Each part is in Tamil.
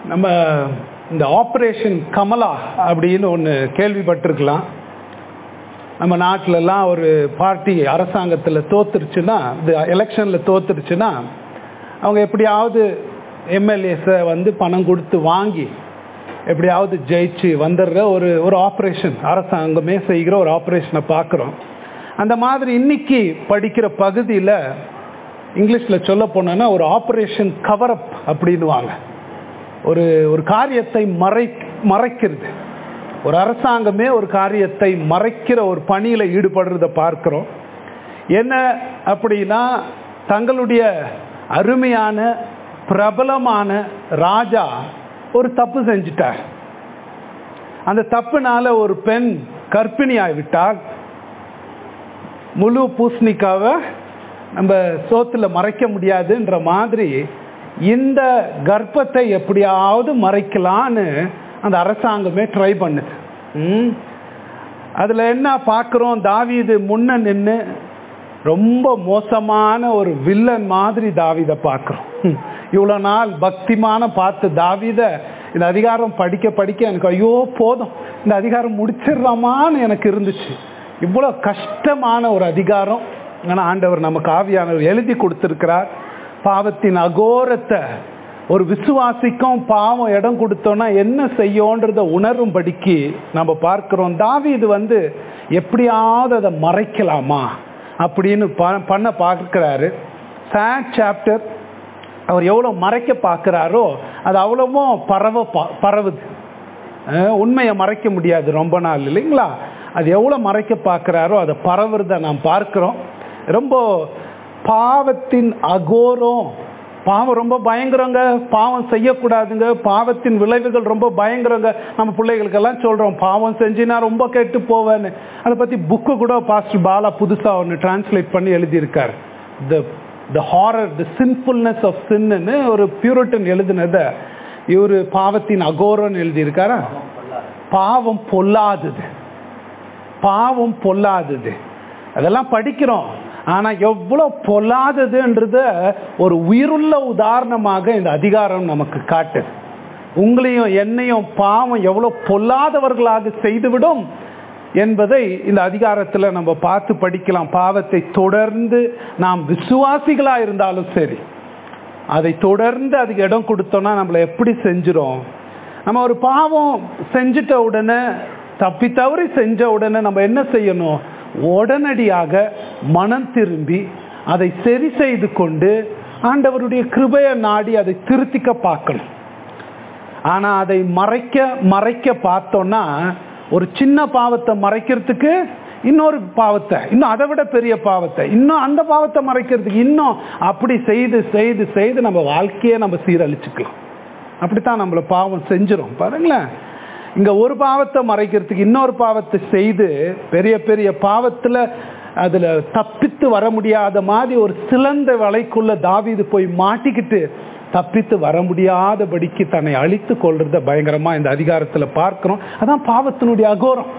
நம்ம இந்த ஆப்ரேஷன் கமலா அப்படின்னு ஒன்று கேள்விப்பட்டிருக்கலாம் நம்ம நாட்டிலலாம் ஒரு பார்ட்டி அரசாங்கத்தில் தோத்துருச்சுன்னா இந்த எலெக்ஷனில் தோத்துருச்சுன்னா அவங்க எப்படியாவது எம்எல்ஏஸை வந்து பணம் கொடுத்து வாங்கி எப்படியாவது ஜெயிச்சு வந்துடுற ஒரு ஒரு ஆப்ரேஷன் அரசாங்கமே செய்கிற ஒரு ஆப்ரேஷனை பார்க்குறோம் அந்த மாதிரி இன்னைக்கு படிக்கிற பகுதியில் இங்கிலீஷில் சொல்ல போனோன்னா ஒரு ஆப்ரேஷன் கவரப் அப்படின்னுவாங்க ஒரு ஒரு காரியத்தை மறை மறைக்கிறது ஒரு அரசாங்கமே ஒரு காரியத்தை மறைக்கிற ஒரு பணியில் ஈடுபடுறத பார்க்கிறோம் என்ன அப்படின்னா தங்களுடைய அருமையான பிரபலமான ராஜா ஒரு தப்பு செஞ்சிட்டார் அந்த தப்புனால ஒரு பெண் கர்ப்பிணி ஆகிவிட்டால் முழு பூசணிக்காவை நம்ம சோத்துல மறைக்க முடியாதுன்ற மாதிரி இந்த கர்ப்பத்தை எப்படியாவது மறைக்கலான்னு அந்த அரசாங்கமே ட்ரை பண்ணுது ம் அதில் என்ன பார்க்குறோம் தாவீது முன்ன நின்று ரொம்ப மோசமான ஒரு வில்லன் மாதிரி தாவிதை பார்க்குறோம் இவ்வளோ நாள் பக்திமான பார்த்து தாவித இந்த அதிகாரம் படிக்க படிக்க எனக்கு ஐயோ போதும் இந்த அதிகாரம் முடிச்சிடலாமான்னு எனக்கு இருந்துச்சு இவ்வளோ கஷ்டமான ஒரு அதிகாரம் ஆனால் ஆண்டவர் நமக்கு ஆவியானவர் எழுதி கொடுத்துருக்கிறார் பாவத்தின் அகோரத்தை ஒரு விசுவாசிக்கும் பாவம் இடம் கொடுத்தோன்னா என்ன செய்யோன்றத உணரும்படிக்கு நம்ம பார்க்கிறோம் தாவி இது வந்து எப்படியாவது அதை மறைக்கலாமா அப்படின்னு பண்ண பார்க்குறாரு சேட் சாப்டர் அவர் எவ்வளோ மறைக்க பார்க்குறாரோ அது அவ்வளவும் பரவ பரவுது உண்மையை மறைக்க முடியாது ரொம்ப நாள் இல்லைங்களா அது எவ்வளோ மறைக்க பார்க்குறாரோ அதை பரவுறத நாம் பார்க்குறோம் ரொம்ப பாவத்தின் அகோரம் பாவம் ரொம்ப பயங்கரங்க பாவம் செய்யக்கூடாதுங்க பாவத்தின் விளைவுகள் ரொம்ப பயங்கரங்க நம்ம பிள்ளைகளுக்கெல்லாம் சொல்கிறோம் பாவம் செஞ்சு நான் ரொம்ப கெட்டு போவேன்னு அதை பற்றி புக்கு கூட பாஸ்டர் பாலா புதுசாக ஒன்று டிரான்ஸ்லேட் பண்ணி எழுதியிருக்கார் the the horror the sinfulness of sin ஒரு பியூரிட்டன் எழுதினதை இவர் பாவத்தின் அகோரம்னு எழுதியிருக்காரா பாவம் பொல்லாதது பாவம் பொல்லாதது அதெல்லாம் படிக்கிறோம் ஆனா எவ்வளவு பொல்லாததுன்றத ஒரு உயிருள்ள உதாரணமாக இந்த அதிகாரம் நமக்கு காட்டுது உங்களையும் என்னையும் பாவம் எவ்வளவு பொல்லாதவர்களாக செய்துவிடும் என்பதை இந்த அதிகாரத்தில் நம்ம பார்த்து படிக்கலாம் பாவத்தை தொடர்ந்து நாம் விசுவாசிகளா இருந்தாலும் சரி அதை தொடர்ந்து அதுக்கு இடம் கொடுத்தோம்னா நம்மளை எப்படி செஞ்சிடும் நம்ம ஒரு பாவம் செஞ்சிட்ட உடனே தப்பி தவறி செஞ்ச உடனே நம்ம என்ன செய்யணும் உடனடியாக மனம் திரும்பி அதை சரி செய்து கொண்டு ஆண்டவருடைய கிருபையை நாடி அதை திருத்திக்க பார்க்கணும் ஆனா அதை மறைக்க மறைக்க பார்த்தோம்னா ஒரு சின்ன பாவத்தை மறைக்கிறதுக்கு இன்னொரு பாவத்தை இன்னும் அதை விட பெரிய பாவத்தை இன்னும் அந்த பாவத்தை மறைக்கிறதுக்கு இன்னும் அப்படி செய்து செய்து செய்து நம்ம வாழ்க்கையை நம்ம சீரழிச்சுக்கலாம் அப்படித்தான் நம்மளை பாவம் செஞ்சிடும் பாருங்களேன் இங்க ஒரு பாவத்தை மறைக்கிறதுக்கு இன்னொரு பாவத்தை செய்து பெரிய பெரிய பாவத்துல அதுல தப்பித்து வர முடியாத மாதிரி ஒரு சிலந்த வலைக்குள்ள தாவிது போய் மாட்டிக்கிட்டு தப்பித்து வர முடியாதபடிக்கு தன்னை அழித்து கொள்றத பயங்கரமா இந்த அதிகாரத்துல பார்க்கிறோம் அதான் பாவத்தினுடைய அகோரம்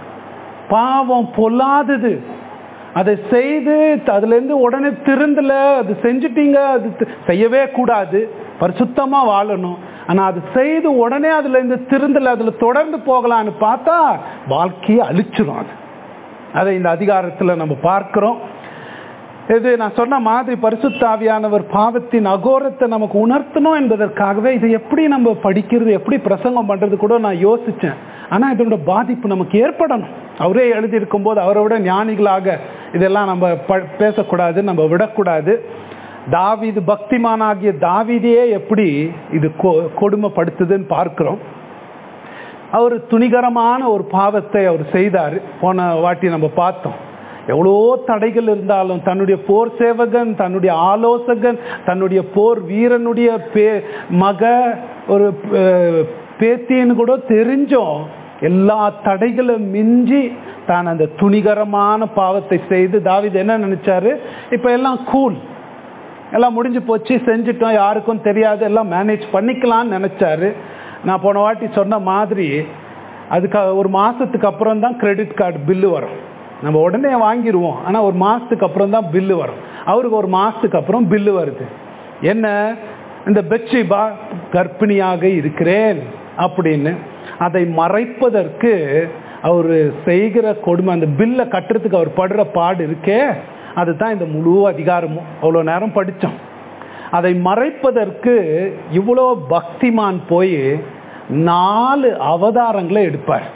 பாவம் பொல்லாதது அதை செய்து அதுல இருந்து உடனே திருந்தல அது செஞ்சுட்டீங்க அது செய்யவே கூடாது பரிசுத்தமா வாழணும் ஆனா அது செய்து உடனே அதுல இருந்து திருந்தல அதுல தொடர்ந்து போகலான்னு பார்த்தா வாழ்க்கையை அழிச்சிடும் அது அதை இந்த அதிகாரத்துல நம்ம பார்க்கிறோம் இது நான் சொன்ன மாதிரி பரிசுத்தாவியானவர் பாவத்தின் அகோரத்தை நமக்கு உணர்த்தணும் என்பதற்காகவே இதை எப்படி நம்ம படிக்கிறது எப்படி பிரசங்கம் பண்றது கூட நான் யோசிச்சேன் ஆனா இதோட பாதிப்பு நமக்கு ஏற்படணும் அவரே எழுதியிருக்கும் போது அவரை விட ஞானிகளாக இதெல்லாம் நம்ம பேசக்கூடாது நம்ம விடக்கூடாது தாவிது பக்திமானாகிய தாவிதையே எப்படி இது கொடுமைப்படுத்துதுன்னு பார்க்கிறோம் அவர் துணிகரமான ஒரு பாவத்தை அவர் செய்தார் போன வாட்டி நம்ம பார்த்தோம் எவ்வளோ தடைகள் இருந்தாலும் தன்னுடைய போர் சேவகன் தன்னுடைய ஆலோசகன் தன்னுடைய போர் வீரனுடைய பே மக ஒரு பேத்தின்னு கூட தெரிஞ்சோம் எல்லா தடைகளும் மிஞ்சி தான் அந்த துணிகரமான பாவத்தை செய்து தாவிது என்ன நினைச்சாரு இப்ப எல்லாம் கூல் எல்லாம் முடிஞ்சு போச்சு செஞ்சுட்டோம் யாருக்கும் தெரியாது எல்லாம் மேனேஜ் பண்ணிக்கலாம்னு நினைச்சாரு நான் போன வாட்டி சொன்ன மாதிரி அதுக்கு ஒரு மாசத்துக்கு அப்புறம் தான் கிரெடிட் கார்டு பில்லு வரும் நம்ம உடனே வாங்கிடுவோம் ஆனால் ஒரு மாதத்துக்கு அப்புறம் தான் பில்லு வரும் அவருக்கு ஒரு மாதத்துக்கு அப்புறம் பில்லு வருது என்ன இந்த பெட்சிபா கர்ப்பிணியாக இருக்கிறேன் அப்படின்னு அதை மறைப்பதற்கு அவர் செய்கிற கொடுமை அந்த பில்லை கட்டுறதுக்கு அவர் படுற பாடு இருக்கே அதுதான் இந்த முழு அதிகாரமும் அவ்வளோ நேரம் படித்தோம் அதை மறைப்பதற்கு இவ்வளோ பக்திமான் போய் நாலு அவதாரங்களை எடுப்பார்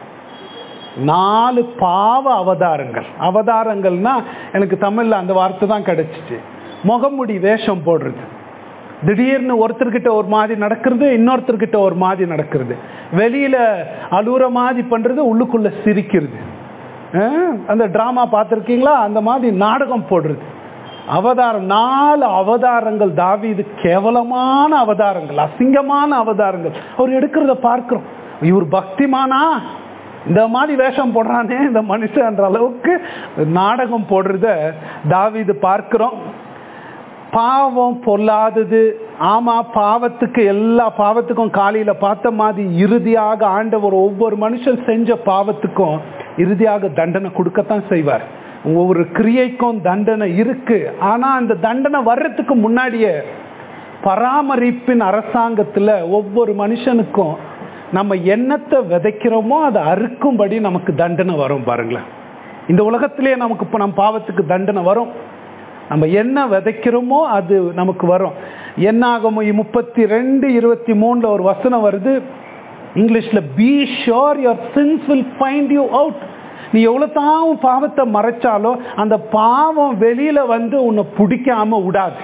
நாலு பாவ அவதாரங்கள் அவதாரங்கள்னா எனக்கு தமிழ்ல அந்த வார்த்தை தான் கிடைச்சிச்சு முகமுடி வேஷம் போடுறது திடீர்னு ஒருத்தர்கிட்ட ஒரு மாதிரி நடக்கிறது இன்னொருத்தர்கிட்ட ஒரு மாதிரி நடக்கிறது வெளியில அழுகுற மாதிரி பண்றது உள்ளுக்குள்ள சிரிக்கிறது அஹ், அந்த டிராமா பார்த்துருக்கீங்களா அந்த மாதிரி நாடகம் போடுறது அவதாரம் நாலு அவதாரங்கள் தாவீது கேவலமான அவதாரங்கள் அசிங்கமான அவதாரங்கள் அவர் எடுக்கிறத பார்க்கிறோம் இவர் பக்திமானா இந்த மாதிரி வேஷம் போடுறானே இந்த மனுஷன்ற அளவுக்கு நாடகம் போடுறத தாவீது பார்க்கிறோம் பாவம் பொல்லாதது ஆமா பாவத்துக்கு எல்லா பாவத்துக்கும் காலையில பார்த்த மாதிரி இறுதியாக ஆண்டவர் ஒவ்வொரு மனுஷன் செஞ்ச பாவத்துக்கும் இறுதியாக தண்டனை கொடுக்கத்தான் செய்வார் ஒவ்வொரு கிரியைக்கும் தண்டனை இருக்கு ஆனா அந்த தண்டனை வர்றதுக்கு முன்னாடியே பராமரிப்பின் அரசாங்கத்துல ஒவ்வொரு மனுஷனுக்கும் நம்ம என்னத்தை விதைக்கிறோமோ அதை அறுக்கும்படி நமக்கு தண்டனை வரும் பாருங்களேன் இந்த உலகத்திலேயே நமக்கு இப்போ நம்ம பாவத்துக்கு தண்டனை வரும் நம்ம என்ன விதைக்கிறோமோ அது நமக்கு வரும் என்ன ஆகும் முப்பத்தி ரெண்டு இருபத்தி மூணுல ஒரு வசனம் வருது இங்கிலீஷ்ல be sure your sins will find you out நீ எவ்வளவு தான் உன் பாவத்தை மறைச்சாலும் அந்த பாவம் வெளியில வந்து உன்னை பிடிக்காம விடாது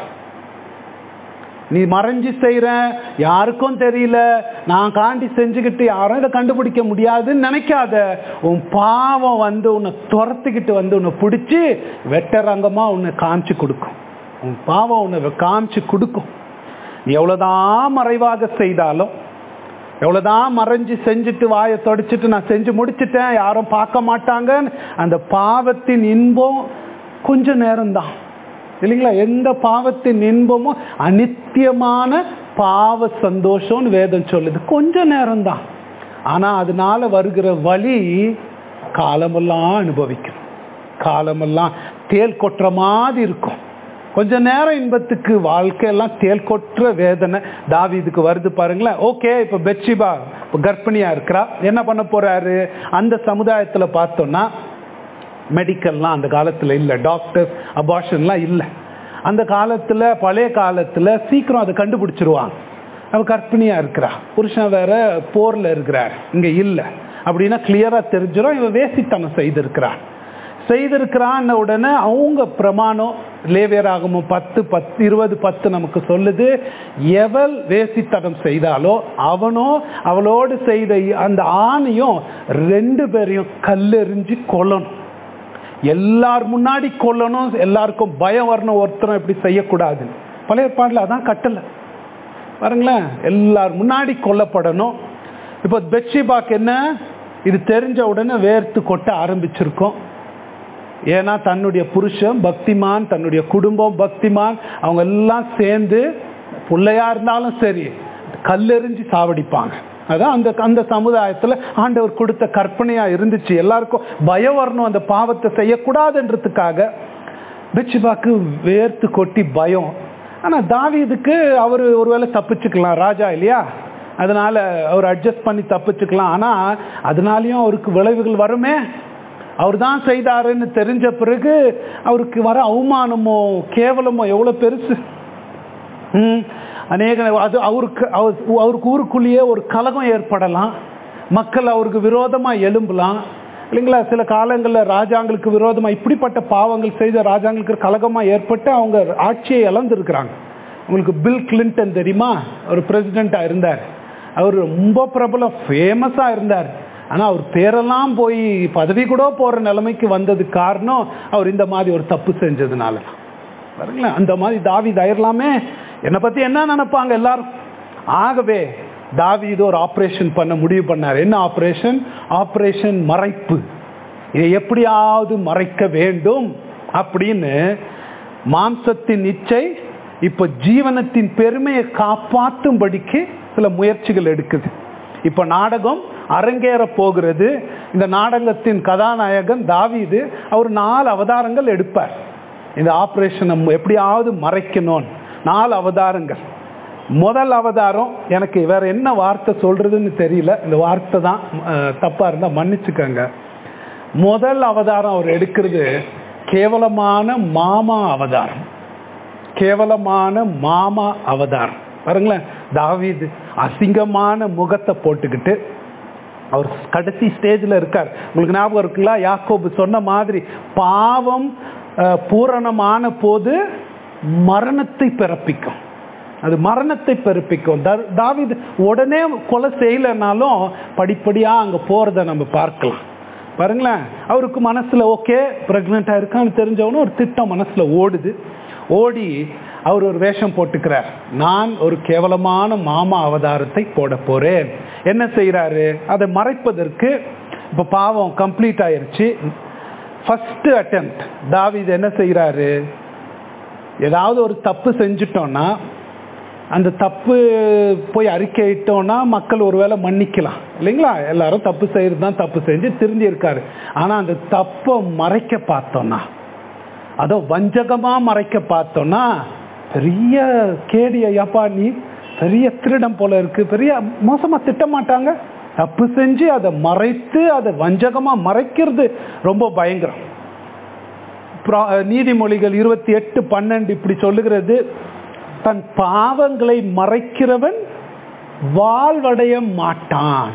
நீ மறைஞ்சு செய்யற யாருக்கும் தெரியல நான் காண்டி செஞ்சுக்கிட்டு யாரும் இதை கண்டுபிடிக்க முடியாதுன்னு நினைக்காத உன் பாவம் வந்து உன்னை துரத்துக்கிட்டு வந்து உன்னை பிடிச்சி வெட்டரங்கமா உன்னை காமிச்சு கொடுக்கும் உன் பாவம் உன்னை காமிச்சு கொடுக்கும் நீ எவ்வளவுதான் மறைவாக செய்தாலும் எவ்வளவுதான் மறைஞ்சு செஞ்சுட்டு வாயை தொடச்சிட்டு நான் செஞ்சு முடிச்சிட்டேன் யாரும் பார்க்க மாட்டாங்கன்னு அந்த பாவத்தின் இன்பம் கொஞ்ச நேரம்தான் இல்லைங்களா எந்த பாவத்தின் இன்பமும் அனித்தியமான பாவ சந்தோஷம்னு வேதம் சொல்லுது கொஞ்ச நேரம்தான் ஆனா அதனால வருகிற வலி காலமெல்லாம் அனுபவிக்கணும் காலமெல்லாம் தேல் கொட்டுற மாதிரி இருக்கும் கொஞ்ச நேரம் இன்பத்துக்கு வாழ்க்கையெல்லாம் தேல் கொட்டுற வேதனை தாவீதுக்கு வருது பாருங்களேன் ஓகே இப்ப பெட்சிபா இப்ப கர்ப்பிணியா இருக்கிறா என்ன பண்ண போறாரு அந்த சமுதாயத்துல பார்த்தோம்னா மெடிக்கல்லாம் அந்த காலத்துல இல்லை டாக்டர்ஸ் அபார்ஷன்லாம் இல்லை அந்த காலத்துல பழைய காலத்துல சீக்கிரம் அதை கண்டுபிடிச்சிருவாங்க அவ கர்ப்பிணியா இருக்கிறா புருஷன் வேற போர்ல இருக்கிறார் இங்க இல்லை அப்படின்னா கிளியரா தெரிஞ்சிடும் இவ வேசித்தனம் செய்திருக்கிறான் செய்திருக்கிறான் உடனே அவங்க பிரமாணம் லேவியராகமும் பத்து பத்து இருபது பத்து நமக்கு சொல்லுது எவள் வேசித்தனம் செய்தாலோ அவனோ அவளோடு செய்த அந்த ஆணையும் ரெண்டு பேரையும் கல்லெறிஞ்சு கொல்லணும் எல்லார் முன்னாடி கொல்லணும் எல்லாருக்கும் பயம் வரணும் ஒருத்தரும் இப்படி செய்யக்கூடாது பழைய பாடல அதான் கட்டல பாருங்களேன் எல்லார் முன்னாடி கொல்லப்படணும் இப்போ பெட்ஷிபாக்கு என்ன இது தெரிஞ்ச உடனே வேர்த்து கொட்ட ஆரம்பிச்சிருக்கோம் ஏன்னா தன்னுடைய புருஷன் பக்திமான் தன்னுடைய குடும்பம் பக்திமான் அவங்க எல்லாம் சேர்ந்து பிள்ளையா இருந்தாலும் சரி கல்லெறிஞ்சு சாவடிப்பாங்க அதான் அந்த அந்த சமுதாயத்துல ஆண்டவர் கொடுத்த கற்பனையா இருந்துச்சு எல்லாருக்கும் பயம் வரணும் அந்த பாவத்தை செய்யக்கூடாதுன்றதுக்காக பெட்சிபாக்கு வேர்த்து கொட்டி பயம் ஆனா தாவீதுக்கு அவர் ஒருவேளை தப்பிச்சுக்கலாம் ராஜா இல்லையா அதனால அவர் அட்ஜஸ்ட் பண்ணி தப்பிச்சுக்கலாம் ஆனா அதனாலயும் அவருக்கு விளைவுகள் வருமே அவர் தான் செய்தாருன்னு தெரிஞ்ச பிறகு அவருக்கு வர அவமானமோ கேவலமோ எவ்வளவு பெருசு ம் அநேக அது அவருக்கு அவர் அவருக்கு ஊருக்குள்ளேயே ஒரு கலகம் ஏற்படலாம் மக்கள் அவருக்கு விரோதமா எழும்பலாம் இல்லைங்களா சில காலங்களில் ராஜாங்களுக்கு விரோதமா இப்படிப்பட்ட பாவங்கள் செய்த ராஜாங்களுக்கு கலகமா ஏற்பட்டு அவங்க ஆட்சியை இழந்திருக்கிறாங்க உங்களுக்கு பில் கிளின்டன் தெரியுமா அவர் பிரசிடெண்டா இருந்தார் அவர் ரொம்ப பிரபலம் ஃபேமஸா இருந்தார் ஆனா அவர் பேரெல்லாம் போய் பதவி கூட போற நிலைமைக்கு வந்தது காரணம் அவர் இந்த மாதிரி ஒரு தப்பு செஞ்சதுனால தான் பாருங்களேன் அந்த மாதிரி தாவி தயரலாமே என்னை பத்தி என்ன நினைப்பாங்க எல்லாரும் ஆகவே தாவி இது ஒரு ஆபரேஷன் பண்ண முடிவு பண்ணார் என்ன ஆபரேஷன் ஆபரேஷன் மறைப்பு இதை எப்படியாவது மறைக்க வேண்டும் அப்படின்னு மாம்சத்தின் இச்சை இப்ப ஜீவனத்தின் பெருமையை காப்பாற்றும்படிக்கு சில முயற்சிகள் எடுக்குது இப்ப நாடகம் அரங்கேற போகிறது இந்த நாடகத்தின் கதாநாயகன் தாவீது அவர் நாலு அவதாரங்கள் எடுப்பார் இந்த ஆபரேஷனை எப்படியாவது மறைக்கணும் நாலு அவதாரங்கள் முதல் அவதாரம் எனக்கு வேற என்ன வார்த்தை சொல்றதுன்னு தெரியல இந்த வார்த்தை தான் அஹ், தப்பா இருந்தா மன்னிச்சுக்கோங்க முதல் அவதாரம் அவர் எடுக்கிறது கேவலமான மாமா அவதாரம் கேவலமான மாமா அவதாரம் பாருங்களேன் தாவீது அசிங்கமான முகத்தை போட்டுக்கிட்டு அவர் கடைசி ஸ்டேஜில் இருக்கார் உங்களுக்கு ஞாபகம் இருக்குல்ல யாக்கோபு சொன்ன மாதிரி பாவம் அஹ், பூரணமான போது மரணத்தை பிறப்பிக்கும் அது மரணத்தை பிறப்பிக்கும் தா- தாவீது உடனே கொலை செய்யலைனாலும் படிப்படியாக அங்கே போகிறத நம்ம பார்க்கலாம் பாருங்களேன் அவருக்கு மனசுல ஓகே பிரெக்னெண்டா இருக்கான்னு தெரிஞ்சவனும் ஒரு திட்டம் மனசுல ஓடுது ஓடி அவர் ஒரு வேஷம் போட்டுக்கிறார் நான் ஒரு கேவலமான மாமா அவதாரத்தை போட போறேன் என்ன செய்யறாரு அதை மறைப்பதற்கு இப்ப பாவம் கம்ப்ளீட் ஆயிருச்சு ஃபர்ஸ்ட் அட்டெம்ப்ட் தாவீது என்ன செய்யறாரு ஏதாவது ஒரு தப்பு செஞ்சிட்டோம்னா அந்த தப்பு போய் அறிக்கையிட்டோம்னா மக்கள் ஒருவேளை மன்னிக்கலாம் இல்லைங்களா எல்லாரும் தப்பு செய்யறது தான் தப்பு செஞ்சு திருந்தி இருக்காரு ஆனா அந்த தப்பை மறைக்க பார்த்தோம்னா அதோ வஞ்சகமா மறைக்க பார்த்தோம்னா பெரிய கேடி ஐயாப்பா நீ பெரிய திருடம் போல இருக்கு பெரிய மோசமா திட்ட மாட்டாங்க தப்பு செஞ்சு அதை மறைத்து அதை வஞ்சகமா மறைக்கிறது ரொம்ப பயங்கரம் பிரா- நீதிமொழிகள் இருபத்தி எட்டு பன்னெண்டு இப்படி சொல்லுகிறது தன் பாவங்களை மறைக்கிறவன் வாழ்வடைய மாட்டான்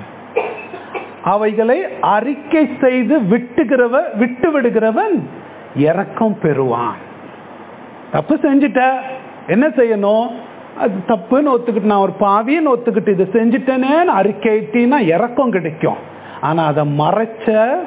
அவைகளை அறிக்கை செய்து விட்டுகிறவ விட்டு விடுகிறவன் இரக்கம் பெறுவான் தப்பு செஞ்சுட்ட என்ன செய்யணும் அது தப்புன்னு ஒத்துக்கிட்டு நான் ஒரு பாவின்னு ஒத்துக்கிட்டு இதை செஞ்சுட்டேனேன்னு அறிக்கைட்டினா இறக்கம் கிடைக்கும் ஆனா அதை மறைச்ச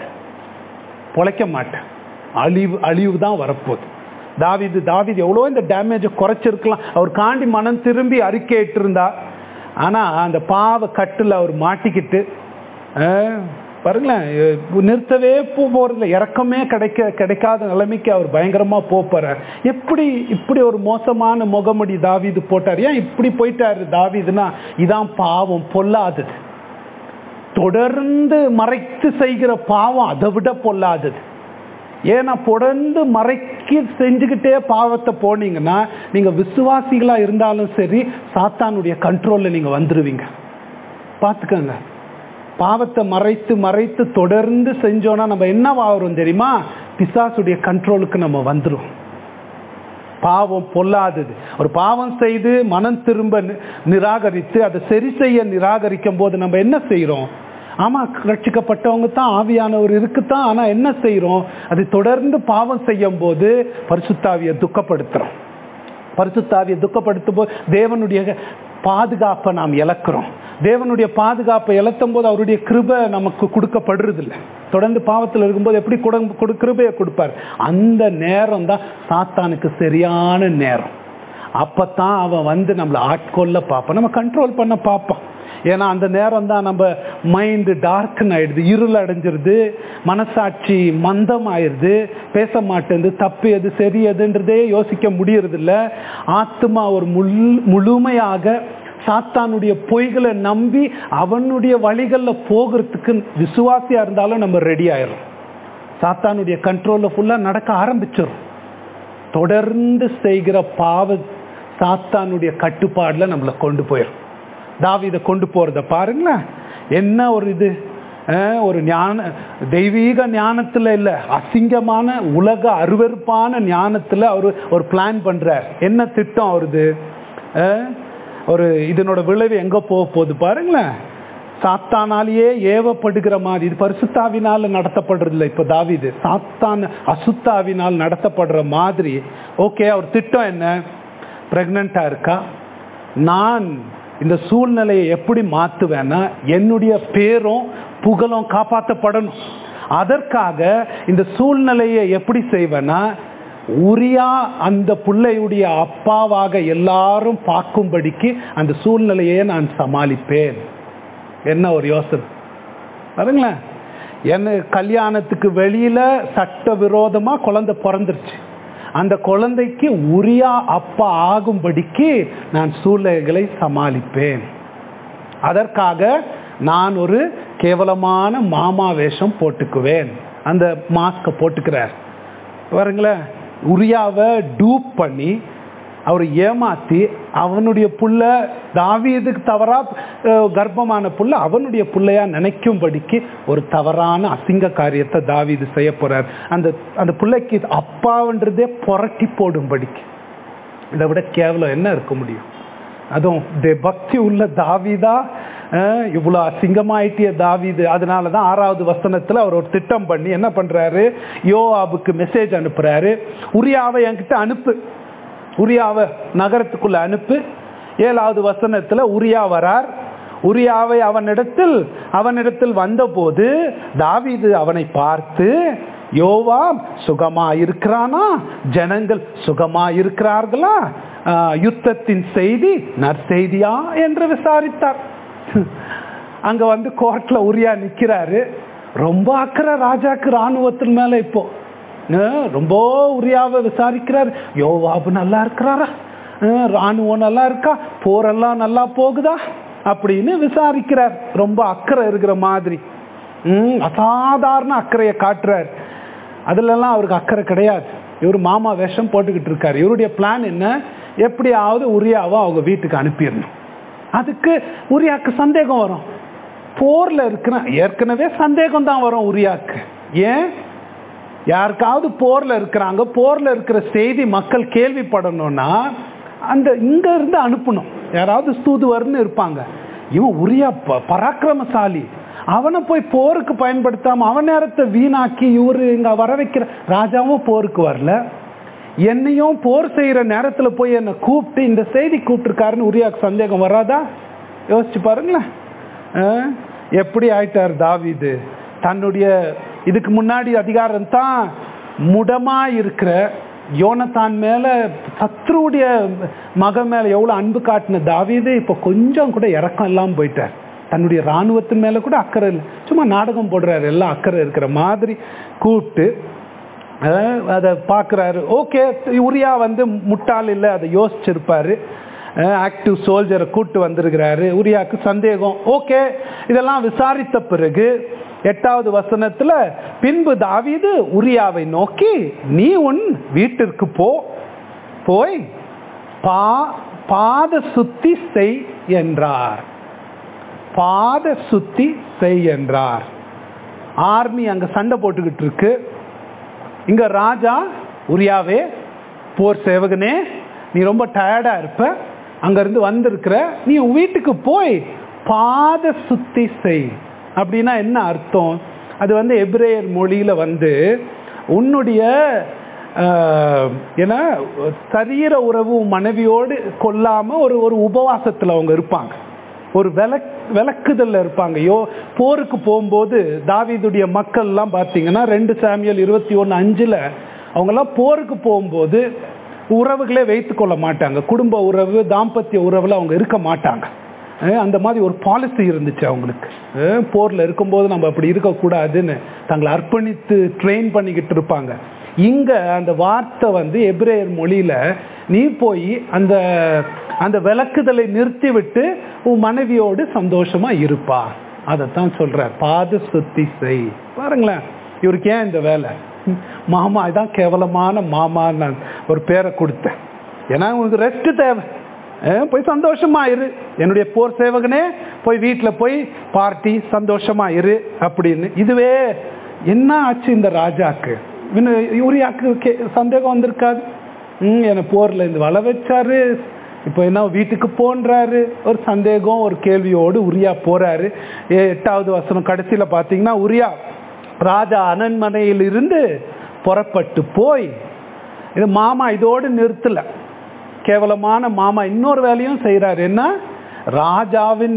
பொழைக்க மாட்டேன் அழிவு அழிவு தான் வரப்போகுது தாவிது தாவிது எவ்வளோ இந்த டேமேஜை குறைச்சிருக்கலாம் அவர் காண்டி மனம் திரும்பி அறிக்கையிட்டு இருந்தா ஆனா அந்த பாவ கட்டில் அவர் மாட்டிக்கிட்டு அஹ், பாருங்களேன் அஹ், நிறுத்தவே போ போறதில்ல இறக்கமே கிடைக்க கிடைக்காத நிலைமைக்கு அவர் பயங்கரமா போறார் எப்படி இப்படி ஒரு மோசமான முகமுடி தாவீது போட்டார் ஏன் இப்படி போயிட்டாரு தாவீதுன்னா இதான் பாவம் பொல்லாதது தொடர்ந்து மறைத்து செய்கிற பாவம் அதை விட பொல்லாதது ஏன்னா தொடர்ந்து மறைக்கி செஞ்சுக்கிட்டே பாவத்தை போனீங்கன்னா நீங்க விசுவாசிகளா இருந்தாலும் சரி சாத்தானுடைய கண்ட்ரோல்ல நீங்க வந்துருவீங்க பார்த்துக்கோங்க பாவத்தை மறைத்து மறைத்து தொடர்ந்து செஞ்சோன்னா நம்ம என்னவாகிறோம் தெரியுமா பிசாசுடைய கண்ட்ரோலுக்கு நம்ம வந்துரும் பாவம் பொல்லாதது ஒரு பாவம் செய்து மனம் திரும்ப நி- நிராகரித்து அதை சரி செய்ய நிராகரிக்கும் போது நம்ம என்ன செய்றோம் ஆமா ரட்சிக்கப்பட்டவங்க தான் ஆவியானவர் இருக்குதான் ஆனா என்ன செய்றோம் அதை தொடர்ந்து பாவம் செய்யும் போது பரிசுத்தாவியை துக்கப்படுத்துறோம் பரிசுத்தாவியை துக்கப்படுத்தும் போது தேவனுடைய பாதுகாப்பை நாம் இழக்கிறோம் தேவனுடைய பாதுகாப்பை இழத்தும் போது அவருடைய கிருபை நமக்கு கொடுக்கப்படுறதில்ல தொடர்ந்து பாவத்தில் இருக்கும்போது எப்படி கொடு கொடு கிருபையை கொடுப்பார் அந்த நேரம் தான் சாத்தானுக்கு சரியான நேரம் அப்பத்தான் அவன் வந்து நம்மளை ஆட்கொள்ள பார்ப்பான் நம்ம கண்ட்ரோல் பண்ண பார்ப்பான் ஏன்னா அந்த நேரம் தான் நம்ம மைண்டு டார்க்குன்னு ஆயிடுது இருள் அடைஞ்சிருது மனசாட்சி மந்தம் ஆயிடுது பேச மாட்டேங்குது தப்பு எது சரி எதுன்றதே யோசிக்க முடியறதில்ல ஆத்மா ஒரு முள் முழுமையாக சாத்தானுடைய பொய்களை நம்பி அவனுடைய வழிகளில் போகிறதுக்கு விசுவாசியா இருந்தாலும் நம்ம ரெடி ஆயிரும் சாத்தானுடைய கண்ட்ரோலில் ஃபுல்லாக நடக்க ஆரம்பிச்சிடும் தொடர்ந்து செய்கிற பாவ சாத்தானுடைய கட்டுப்பாடுல நம்மளை கொண்டு போயிடும் தாவீதை கொண்டு போறத பாருங்களேன் என்ன ஒரு இது அஹ், ஒரு ஞான தெய்வீக ஞானத்துல இல்ல அசிங்கமான உலக அருவருப்பான ஞானத்துல அவர் ஒரு பிளான் பண்றார் என்ன திட்டம் அவருது அஹ், ஒரு இதனோட விளைவு எங்க போக போகுது பாருங்களேன் சாத்தானாலேயே ஏவப்படுகிற மாதிரி இது பரிசுத்தாவினால நடத்தப்படுறது இல்லை இப்ப தாவீது சாத்தான் அசுத்தாவினால் நடத்தப்படுற மாதிரி ஓகே அவர் திட்டம் என்ன பிரெக்னண்டா இருக்கா நான் இந்த சூழ்நிலையை எப்படி மாத்துவேன்னா என்னுடைய பேரும் புகழும் காப்பாற்றப்படணும் அதற்காக இந்த சூழ்நிலையை எப்படி செய்வேன்னா உரியா அந்த பிள்ளையுடைய அப்பாவாக எல்லாரும் பார்க்கும்படிக்கு அந்த சூழ்நிலையை நான் சமாளிப்பேன் என்ன ஒரு யோசனை பாருங்களேன் என்ன கல்யாணத்துக்கு வெளியில சட்ட விரோதமா குழந்தை பிறந்துருச்சு அந்த குழந்தைக்கு உரியா அப்பா ஆகும்படிக்கு நான் சூழ்நிலைகளை சமாளிப்பேன் அதற்காக நான் ஒரு கேவலமான மாமா வேஷம் போட்டுக்குவேன் அந்த மாஸ்கை போட்டுக்கிறார் பாருங்களேன் உரியாவை டூப் பண்ணி அவர் ஏமாத்தி அவனுடைய புள்ள தாவீதுக்கு தவறா அஹ், கர்ப்பமான புள்ள அவனுடைய புள்ளையா நினைக்கும்படிக்கு ஒரு தவறான அசிங்க காரியத்தை தாவீது செய்ய போறார் அந்த அந்த பிள்ளைக்கு அப்பான்றதே புரட்டி போடும்படிக்கு இதை விட கேவலம் என்ன இருக்க முடியும் அதுவும் தே- பக்தி உள்ள தாவீதா அஹ், இவ்வளவு அசிங்கமாயிட்டிய தாவீது அதனால தான் ஆறாவது வசனத்துல அவர் ஒரு திட்டம் பண்ணி என்ன பண்றாரு யோவாபுக்கு மெசேஜ் அனுப்புறாரு உரியாவை என்கிட்ட அனுப்பு உரியாவை நகரத்துக்குள்ள அனுப்பு ஏழாவது வசனத்துல உரியா வரார் உரியாவை அவனிடத்தில் அவனிடத்தில் வந்தபோது தாவீது அவனை பார்த்து யோவாம் சுகமா இருக்கிறானா ஜனங்கள் சுகமா இருக்கிறார்களா ஆஹ், யுத்தத்தின் செய்தி நற்செய்தியா என்று விசாரித்தார் அங்க வந்து கோர்ட்ல உரியா நிக்கிறாரு ரொம்ப அக்கறை ராஜாக்கு ராணுவத்தின் மேல இப்போ அஹ் ரொம்ப உரியாவை விசாரிக்கிறார் யோவாபு நல்லா இருக்கிறாரா அஹ் ராணுவம் நல்லா இருக்கா போரெல்லாம் நல்லா போகுதா அப்படின்னு விசாரிக்கிறார் ரொம்ப அக்கறை இருக்கிற மாதிரி ம் அசாதாரண அக்கறையை காட்டுறார் அதுலலாம் அவருக்கு அக்கறை கிடையாது இவர் மாமா வேஷம் போட்டுக்கிட்டு இருக்காரு இவருடைய பிளான் என்ன எப்படியாவது உரியாவை அவங்க வீட்டுக்கு அனுப்பிடணும் அதுக்கு உரியாக்கு சந்தேகம் வரும் போர்ல இருக்கிற ஏற்கனவே சந்தேகம் தான் வரும் உரியாக்கு ஏன் யாருக்காவது போர்ல இருக்கிறாங்க போர்ல இருக்கிற செய்தி மக்கள் கேள்விப்படணும்னா அந்த இங்க இருந்து அனுப்பணும் யாராவது ஸ்தூதுவர்னு இருப்பாங்க இவன் உரியா ப- பராக்கிரமசாலி அவனை போய் போருக்கு பயன்படுத்தாம அவன் நேரத்தை வீணாக்கி இவரு இங்க வர வைக்கிற ராஜாவும் போருக்கு வரல என்னையும் போர் செய்யற நேரத்துல போய் என்னை கூப்பிட்டு இந்த செய்தி கூப்பிட்டுருக்காருன்னு உரியாக்கு சந்தேகம் வராதா யோசிச்சு பாருங்களேன் அஹ், எப்படி ஆயிட்டார் தாவீது தன்னுடைய இதுக்கு முன்னாடி அதிகாரம் தான் முடமா இருக்கிற யோனத்தான் மேல சத்ருடைய மகன் மேல எவ்வளவு அன்பு காட்டின தாவீது இப்ப கொஞ்சம் கூட இறக்கம் இல்லாம போயிட்டார் தன்னுடைய ராணுவத்தின் மேல கூட அக்கறை இல்லை சும்மா நாடகம் போடுறாரு எல்லாம் அக்கறை இருக்கிற மாதிரி கூப்பிட்டு அஹ் அதை பார்க்குறாரு ஓகே உரியா வந்து முட்டாள் இல்லை அதை யோசிச்சிருப்பாரு ஆக்டிவ் சோல்ஜரை கூட்டு வந்திருக்கிறாரு உரியாக்கு சந்தேகம் ஓகே இதெல்லாம் விசாரித்த பிறகு எட்டாவது வசனத்துல பின்பு தாவீது உரியாவை நோக்கி நீ உன் வீட்டிற்கு போ போய் பா பாத சுத்தி செய் என்றார் பாத சுத்தி செய் என்றார் ஆர்மி அங்க சண்டை போட்டுக்கிட்டு இருக்கு இங்க ராஜா உரியாவே போர் சேவகனே நீ ரொம்ப டயர்டா இருப்ப அங்க இருந்து வந்திருக்கிற நீ உன் வீட்டுக்கு போய் பாத சுத்தி செய் அப்படின்னா என்ன அர்த்தம் அது வந்து எபிரேயர் மொழியில வந்து உன்னுடைய ஆஹ், என்ன சரீர உறவு உன் மனைவியோடு கொல்லாம ஒரு ஒரு உபவாசத்துல அவங்க இருப்பாங்க ஒரு விளக் விளக்குதல்ல இருப்பாங்க யோ போருக்கு போகும்போது தாவீதுடைய மக்கள் எல்லாம் பார்த்தீங்கன்னா ரெண்டு சாமியல் இருபத்தி ஒன்று அஞ்சுல அவங்கெல்லாம் போருக்கு போகும்போது உறவுகளே வைத்து கொள்ள மாட்டாங்க குடும்ப உறவு தாம்பத்திய உறவுல அவங்க இருக்க மாட்டாங்க அஹ் அந்த மாதிரி ஒரு பாலிசி இருந்துச்சு அவங்களுக்கு அஹ் போர்ல இருக்கும்போது நம்ம அப்படி இருக்கக்கூடாதுன்னு தங்களை அர்ப்பணித்து ட்ரெயின் பண்ணிக்கிட்டு இருப்பாங்க இங்க அந்த வார்த்தை வந்து எபிரேயர் மொழியில நீ போய் அந்த அந்த விளக்குதலை நிறுத்தி விட்டு உன் மனைவியோடு சந்தோஷமா இருப்பா அதைத்தான் சொல்றார் பாத சுத்தி செய் பாருங்களேன் இவருக்கு ஏன் இந்த வேலை மாமா இதான் கேவலமான மாமா நான் ஒரு பேரை கொடுத்தேன் ஏன்னா உங்களுக்கு ரெஸ்ட் தேவை அஹ் போய் சந்தோஷமா இரு என்னுடைய போர் சேவகனே போய் வீட்டில் போய் பார்ட்டி சந்தோஷமா இரு அப்படின்னு இதுவே என்ன ஆச்சு இந்த ராஜாக்கு இவனு யூரியாக்கு கே- சந்தேகம் வந்திருக்காது ம் என்னை போர்ல இந்த வள வச்சாரு இப்போ என்ன வீட்டுக்கு போன்றாரு ஒரு சந்தேகம் ஒரு கேள்வியோடு உரியா போறாரு ஏ- எட்டாவது வசனம் கடைசியில பாத்தீங்கன்னா உரியா ராஜா அரண்மனையில் இருந்து புறப்பட்டு போய் இது மாமா இதோடு நிறுத்தல கேவலமான மாமா இன்னொரு வேலையும் செய்றாரு என்ன ராஜாவின்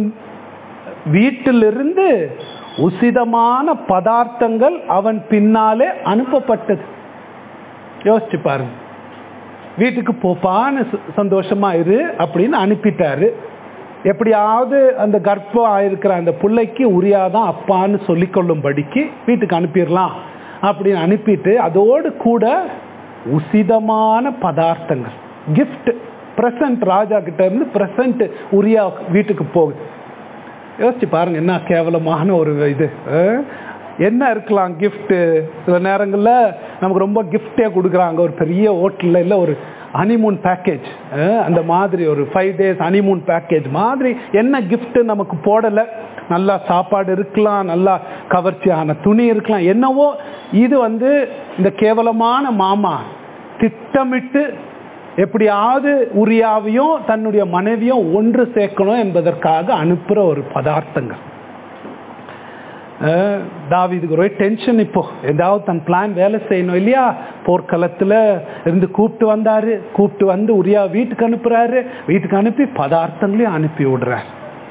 வீட்டிலிருந்து உசிதமான பதார்த்தங்கள் அவன் பின்னாலே அனுப்பப்பட்டது யோசிச்சு பாருங்க வீட்டுக்கு போப்பான்னு ச- சந்தோஷமா இரு அப்படின்னு அனுப்பிட்டாரு எப்படியாவது அந்த கர்ப்பம் ஆயிருக்கிற அந்த பிள்ளைக்கு உரியாதான் அப்பான்னு சொல்லிக்கொள்ளும்படிக்கு வீட்டுக்கு அனுப்பிடலாம் அப்படின்னு அனுப்பிட்டு அதோடு கூட உசிதமான பதார்த்தங்கள் gift பிரசன்ட் ராஜா கிட்ட இருந்து பிரசன்ட் உரியா வீட்டுக்கு போகுது யோசிச்சு பாருங்க என்ன கேவலமான ஒரு இது அஹ்? என்ன இருக்கலாம் gift சில நேரங்கள்ல நமக்கு ரொம்ப கிஃப்டே கொடுக்குறாங்க ஒரு பெரிய ஹோட்டல்ல இல்லை ஒரு ஹனிமூன் பேக்கேஜ் அந்த மாதிரி ஒரு ஃபைவ் டேஸ் ஹனிமூன் பேக்கேஜ் மாதிரி என்ன gift நமக்கு போடலை நல்லா சாப்பாடு இருக்கலாம் நல்லா கவர்ச்சியான துணி இருக்கலாம் என்னவோ இது வந்து இந்த கேவலமான மாமா திட்டமிட்டு எப்படியாவது உரியாவையும் தன்னுடைய மனைவியும் ஒன்று சேர்க்கணும் என்பதற்காக அனுப்புகிற ஒரு பதார்த்தங்கள் அஹ் தாவீதுக்கு ஒரே டென்ஷன் இப்போ ஏதாவது தன் பிளான் வேலை செய்யணும் இல்லையா போர்க்களத்தில் இருந்து கூப்பிட்டு வந்தாரு கூப்பிட்டு வந்து உரியா வீட்டுக்கு அனுப்புறாரு வீட்டுக்கு அனுப்பி பதார்த்தங்களையும் அனுப்பி விடுறார்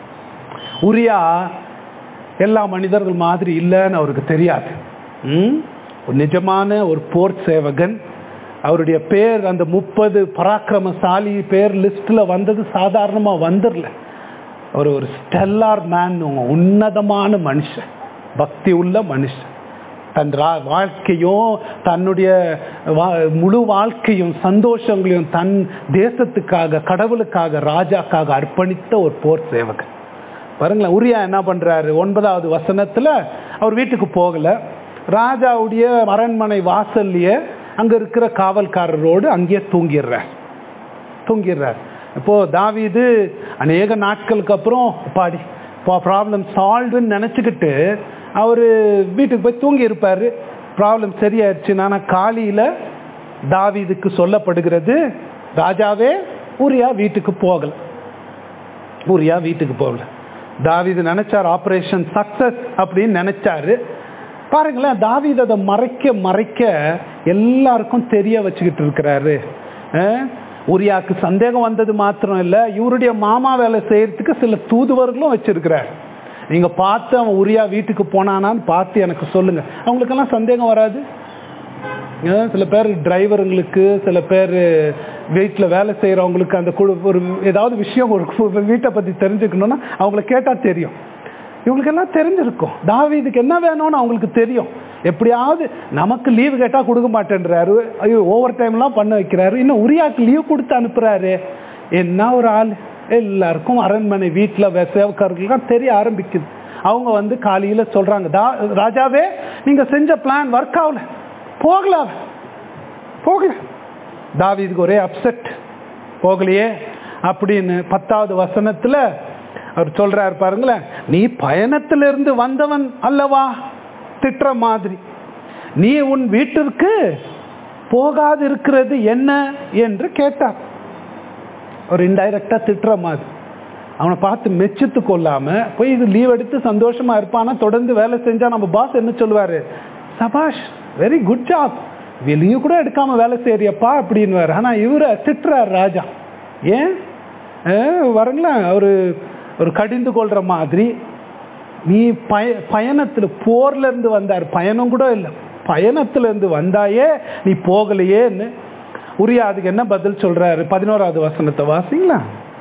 உரியா எல்லா மனிதர்கள் மாதிரி இல்லைன்னு அவருக்கு தெரியாது ம்? ஒரு நிஜமான ஒரு போர் சேவகன் அவருடைய பேர் அந்த முப்பது பராக்கிரமசாலி பேர் லிஸ்ட்ல வந்தது சாதாரணமா வந்துடல அவர் ஒரு ஸ்டெல்லார் மேன் உன்னதமான மனுஷன் பக்தி உள்ள மனுஷன் தன் ரா- வாழ்க்கையும் தன்னுடைய வா- முழு வாழ்க்கையும் சந்தோஷங்களையும் தன் தேசத்துக்காக கடவுளுக்காக ராஜாக்காக அர்ப்பணித்த ஒரு போர் சேவகன் பாருங்களேன் உரியா என்ன பண்றாரு ஒன்பதாவது வசனத்துல அவர் வீட்டுக்கு போகல ராஜாவுடைய அரண்மனை வாசல்லையே அங்க இருக்கிற காவல்காரரோடு அங்கேயே தூங்கிடுறார் தூங்கிடுறார் இப்போ தாவீது அநேக நாட்களுக்கு அப்புறம் பாடி ப்ராப்ளம் சால்வ்னு நினச்சிக்கிட்டு அவர் வீட்டுக்கு போய் தூங்கி இருப்பார் ப்ராப்ளம் சரியாயிடுச்சுன்னா ஆனால் காலையில் தாவீதுக்கு சொல்லப்படுகிறது ராஜாவே ஊரியா வீட்டுக்கு போகல ஊரியா வீட்டுக்கு போகல தாவீது நினைச்சார் ஆபரேஷன் சக்சஸ் அப்படின்னு நினைச்சாரு பாருங்களேன் தாவீது அதை மறைக்க மறைக்க எல்லாருக்கும் தெரிய வச்சுக்கிட்டு இருக்கிறாரு அஹ், உரியாக்கு சந்தேகம் வந்தது மாத்திரம் இல்லை இவருடைய மாமா வேலை செய்யறதுக்கு சில தூதுவர்களும் வச்சிருக்கிறார் நீங்க பார்த்து அவன் உரியா வீட்டுக்கு போனானான்னு பார்த்து எனக்கு சொல்லுங்க அவங்களுக்கெல்லாம் சந்தேகம் வராது ஏன் சில பேர் டிரைவருங்களுக்கு சில பேர் வீட்டில் வேலை செய்கிறவங்களுக்கு அந்த குழு ஒரு ஏதாவது விஷயம் ஒரு கு- வீட்டை பற்றி தெரிஞ்சுக்கணும்னா அவங்கள கேட்டால் தெரியும் இவங்களுக்கெல்லாம் தெரிஞ்சிருக்கும் தாவீதுக்கு என்ன வேணும்னு அவங்களுக்கு தெரியும் எப்படியாவது நமக்கு லீவு கேட்டால் கொடுக்க மாட்டேன்றாரு ஐயோ ஓவர் டைம்லாம் பண்ண வைக்கிறாரு இன்னும் உரியாக்கு லீவ் கொடுத்து அனுப்புறாரு என்ன ஒரு ஆள் எல்லாருக்கும் அரண்மனை வீட்டில் சேவக்காரர்களுக்கெல்லாம் தெரிய ஆரம்பிக்குது அவங்க வந்து காலையில் சொல்கிறாங்க தா ராஜாவே நீங்கள் செஞ்ச பிளான் ஒர்க் ஆகல போகல அவன். போகல தாவீதுக்கு ஒரே அப்செட் போகலையே அப்படின்னு பத்தாவது வசனத்துல அவர் சொல்றாரு பாருங்களேன் நீ பயணத்திலிருந்து வந்தவன் அல்லவா திட்டுற மாதிரி நீ உன் வீட்டிற்கு போகாது இருக்கிறது என்ன என்று கேட்டார் ஒரு இன்டைரக்டா திட்டுற மாதிரி அவனை பார்த்து மெச்சித்து கொள்ளாம போய் இது லீவ் எடுத்து சந்தோஷமா இருப்பானா தொடர்ந்து வேலை செஞ்சா நம்ம பாஸ் என்ன சொல்லுவாரு சபாஷ் வெரி குட் ஜாப் வெளியே கூட எடுக்காம வேலை செய்யறியப்பா அப்படின்னு ஆனா இவரை திட்டுறார் ராஜா ஏன் அஹ் வரங்களேன் அவரு ஒரு கடிந்து கொள்ற மாதிரி நீ பய பயணத்துல போர்ல இருந்து வந்தார் பயணம் கூட இல்லை பயணத்துல இருந்து வந்தாயே நீ போகலையேன்னு உரியா அதுக்கு என்ன பதில் சொல்றாரு பதினோராவது வசனத்தை வாசிங்களா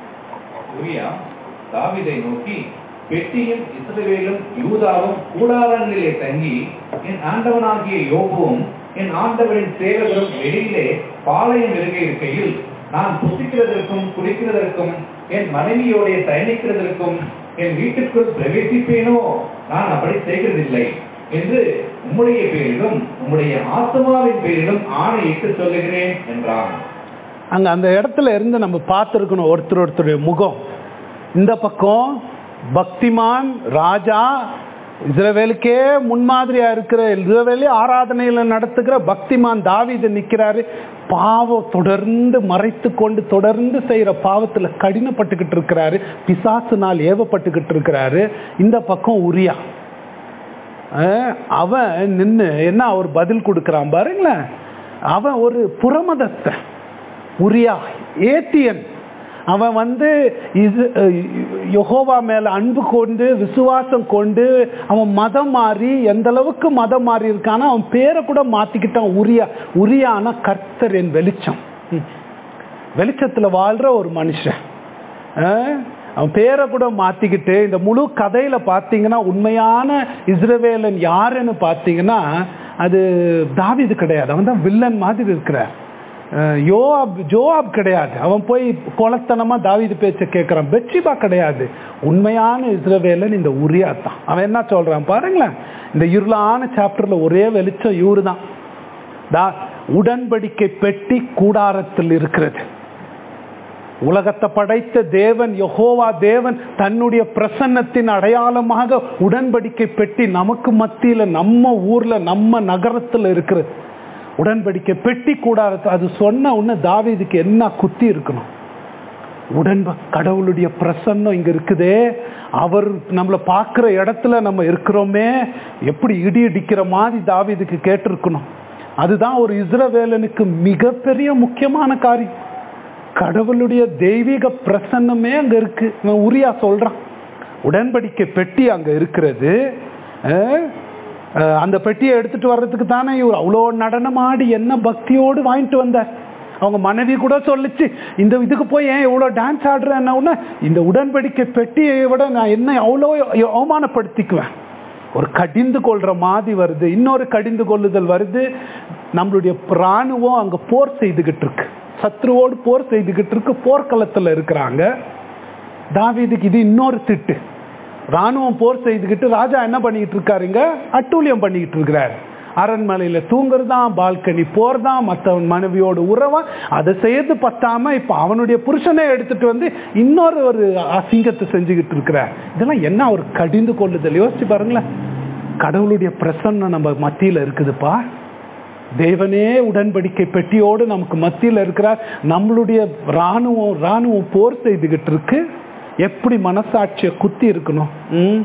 உரியா தாவீதை நோக்கி பெட்டியும் இஸ்ரவேலும் யூதாவும் கூடாரங்களிலே தங்கி என் ஆண்டவனாகிய யோபுவும் என் ஆண்டவரின் சேவகரும் வெளியிலே பாளையம் இருக்க இருக்கையில் நான் புசிக்கிறதற்கும் குடிக்கிறதற்கும் என் மனைவியோடைய பயணிக்கிறதற்கும் என் வீட்டுக்குள் பிரவேசிப்பேனோ நான் அப்படி செய்கிறதில்லை என்று உம்முடைய பேரிலும் உம்முடைய ஆத்மாவின் பேரிலும் ஆணையிட்டு சொல்லுகிறேன் என்றான் அங்க அந்த இடத்துல இருந்து நம்ம பார்த்துருக்கணும் ஒருத்தர் ஒருத்தருடைய முகம் இந்த பக்கம் பக்திமான் ராஜா இஸ்ரவேலுக்கே முன்மாதிரியா இருக்கிற இஸ்ரவேலே ஆராதனையில நடத்துகிற பக்திமான் தாவீது நிக்கிறாரு பாவம் தொடர்ந்து மறைத்து கொண்டு தொடர்ந்து செய்யற பாவத்துல கடினப்பட்டுக்கிட்டு இருக்கிறாரு பிசாசுனால் ஏவப்பட்டுக்கிட்டு இருக்கிறாரு இந்த பக்கம் உரியா அஹ் அவன் நின்று என்ன அவர் பதில் கொடுக்குறான் பாருங்களேன் அவன் ஒரு புறமதத்தை உரியா ஏத்தியன் அவன் வந்து இது யெகோவா மேல அன்பு கொண்டு விசுவாசம் கொண்டு அவன் மதம் மாறி எந்த அளவுக்கு மதம் மாறி இருக்கானா அவன் பேரை கூட மாத்திக்கிட்டான் உரியா உரியானா கர்த்தர் என் வெளிச்சம் ம். வெளிச்சத்துல வாழ்ற ஒரு மனுஷன் அஹ், அவன் பேரை கூட மாத்திக்கிட்டு இந்த முழு கதையில பார்த்தீங்கன்னா உண்மையான இஸ்ரவேலன் யாருன்னு பார்த்தீங்கன்னா அது தாவீது கிடையாது அவன் தான் வில்லன் மாதிரி இருக்கிறார் அஹ், யோவாப் ஜோவாப் கிடையாது அவன் போய் கொலத்தனமா தாவீது பேச்ச கேட்கறான் பெட்சிபா கிடையாது உண்மையான இஸ்ரவேலன் இந்த உரியா தான் அவன் என்ன சொல்றான் பாருங்களேன் இந்த இருளான சாப்டர்ல ஒரே வெளிச்சம் இவரு தான் தா உடன்படிக்கை பெட்டி கூடாரத்தில் இருக்கிறது உலகத்தை படைத்த தேவன் யெகோவா தேவன் தன்னுடைய பிரசன்னத்தின் அடையாளமாக உடன்படிக்கை பெட்டி நமக்கு மத்தியில நம்ம ஊர்ல நம்ம நகரத்துல இருக்கிறது உடன்படிக்கை பெட்டி கூடாரத்து அது சொன்ன உடனே தாவீதுக்கு என்ன குத்தி இருக்கணும் உடன்ப கடவுளுடைய பிரசன்னம் இங்க இருக்குதே அவர் நம்மளை பார்க்கிற இடத்துல நம்ம இருக்கிறோமே எப்படி இடி இடிக்கிற மாதிரி தாவீதுக்கு கேட்டிருக்கணும் அதுதான் ஒரு இஸ்ரவேலனுக்கு மிகப்பெரிய முக்கியமான காரியம் கடவுளுடைய தெய்வீக பிரசன்னமே அங்க இருக்கு இவன் உரியா சொல்றான் உடன்படிக்கை பெட்டி அங்க இருக்கிறது அஹ், அஹ், அந்த பெட்டியை எடுத்துட்டு வர்றதுக்கு தானே இவர் அவ்வளோ நடனமாடி என்ன பக்தியோடு வாங்கிட்டு வந்தார் அவங்க மனைவி கூட சொல்லுச்சு இந்த இதுக்கு போய் ஏன் இவ்வளோ டான்ஸ் ஆடுறேன்னா இந்த உடன்படிக்கை பெட்டியை விட நான் என்ன அவ்வளோ அவமானப்படுத்திக்குவேன் ஒரு கடிந்து கொள்ற மாதிரி வருது இன்னொரு கடிந்து கொள்ளுதல் வருது நம்மளுடைய பிராணுவம் அங்க போர் செய்துகிட்டு இருக்கு சத்ருவோடு போர் செய்துகிட்டு இருக்கு போர்க்களத்துல இருக்கிறாங்க தாவீதுக்கு இது இன்னொரு திட்டு ராணுவம் போர் செய்துகிட்டு ராஜா என்ன பண்ணிக்கிட்டு இருக்காருங்க அட்டூழியம் பண்ணிக்கிட்டு இருக்கிறாரு அரண்மனையில தூங்குறதான் பால்கனி போறதான் மற்றவன் மனைவியோட உறவா அதை செய்து பத்தாம இப்ப அவனுடைய புருஷனை எடுத்துட்டு வந்து இன்னொரு ஒரு அசிங்கத்தை செஞ்சுக்கிட்டு இருக்கிறார் இதெல்லாம் என்ன ஒரு கடிந்து கொள்ளுதல் யோசிச்சு பாருங்களேன் கடவுளுடைய பிரசன்னம் நம்ம மத்தியில இருக்குதுப்பா தேவனே உடன்படிக்கை பெட்டியோடு நமக்கு மத்தியில் இருக்கிறார் நம்மளுடைய ராணுவம் ராணுவம் போர் செய்துகிட்டு இருக்கு எப்படி மனசாட்சியை குத்தி இருக்கணும் ம்?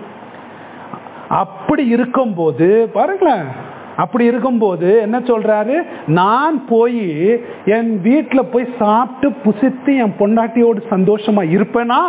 அப்படி இருக்கும்போது பாருங்களேன் அப்படி இருக்கும்போது என்ன சொல்றாரு நான் போய் என் வீட்டில் போய் சாப்பிட்டு புசித்து என் பொண்டாட்டியோடு சந்தோஷமா இருப்பேனா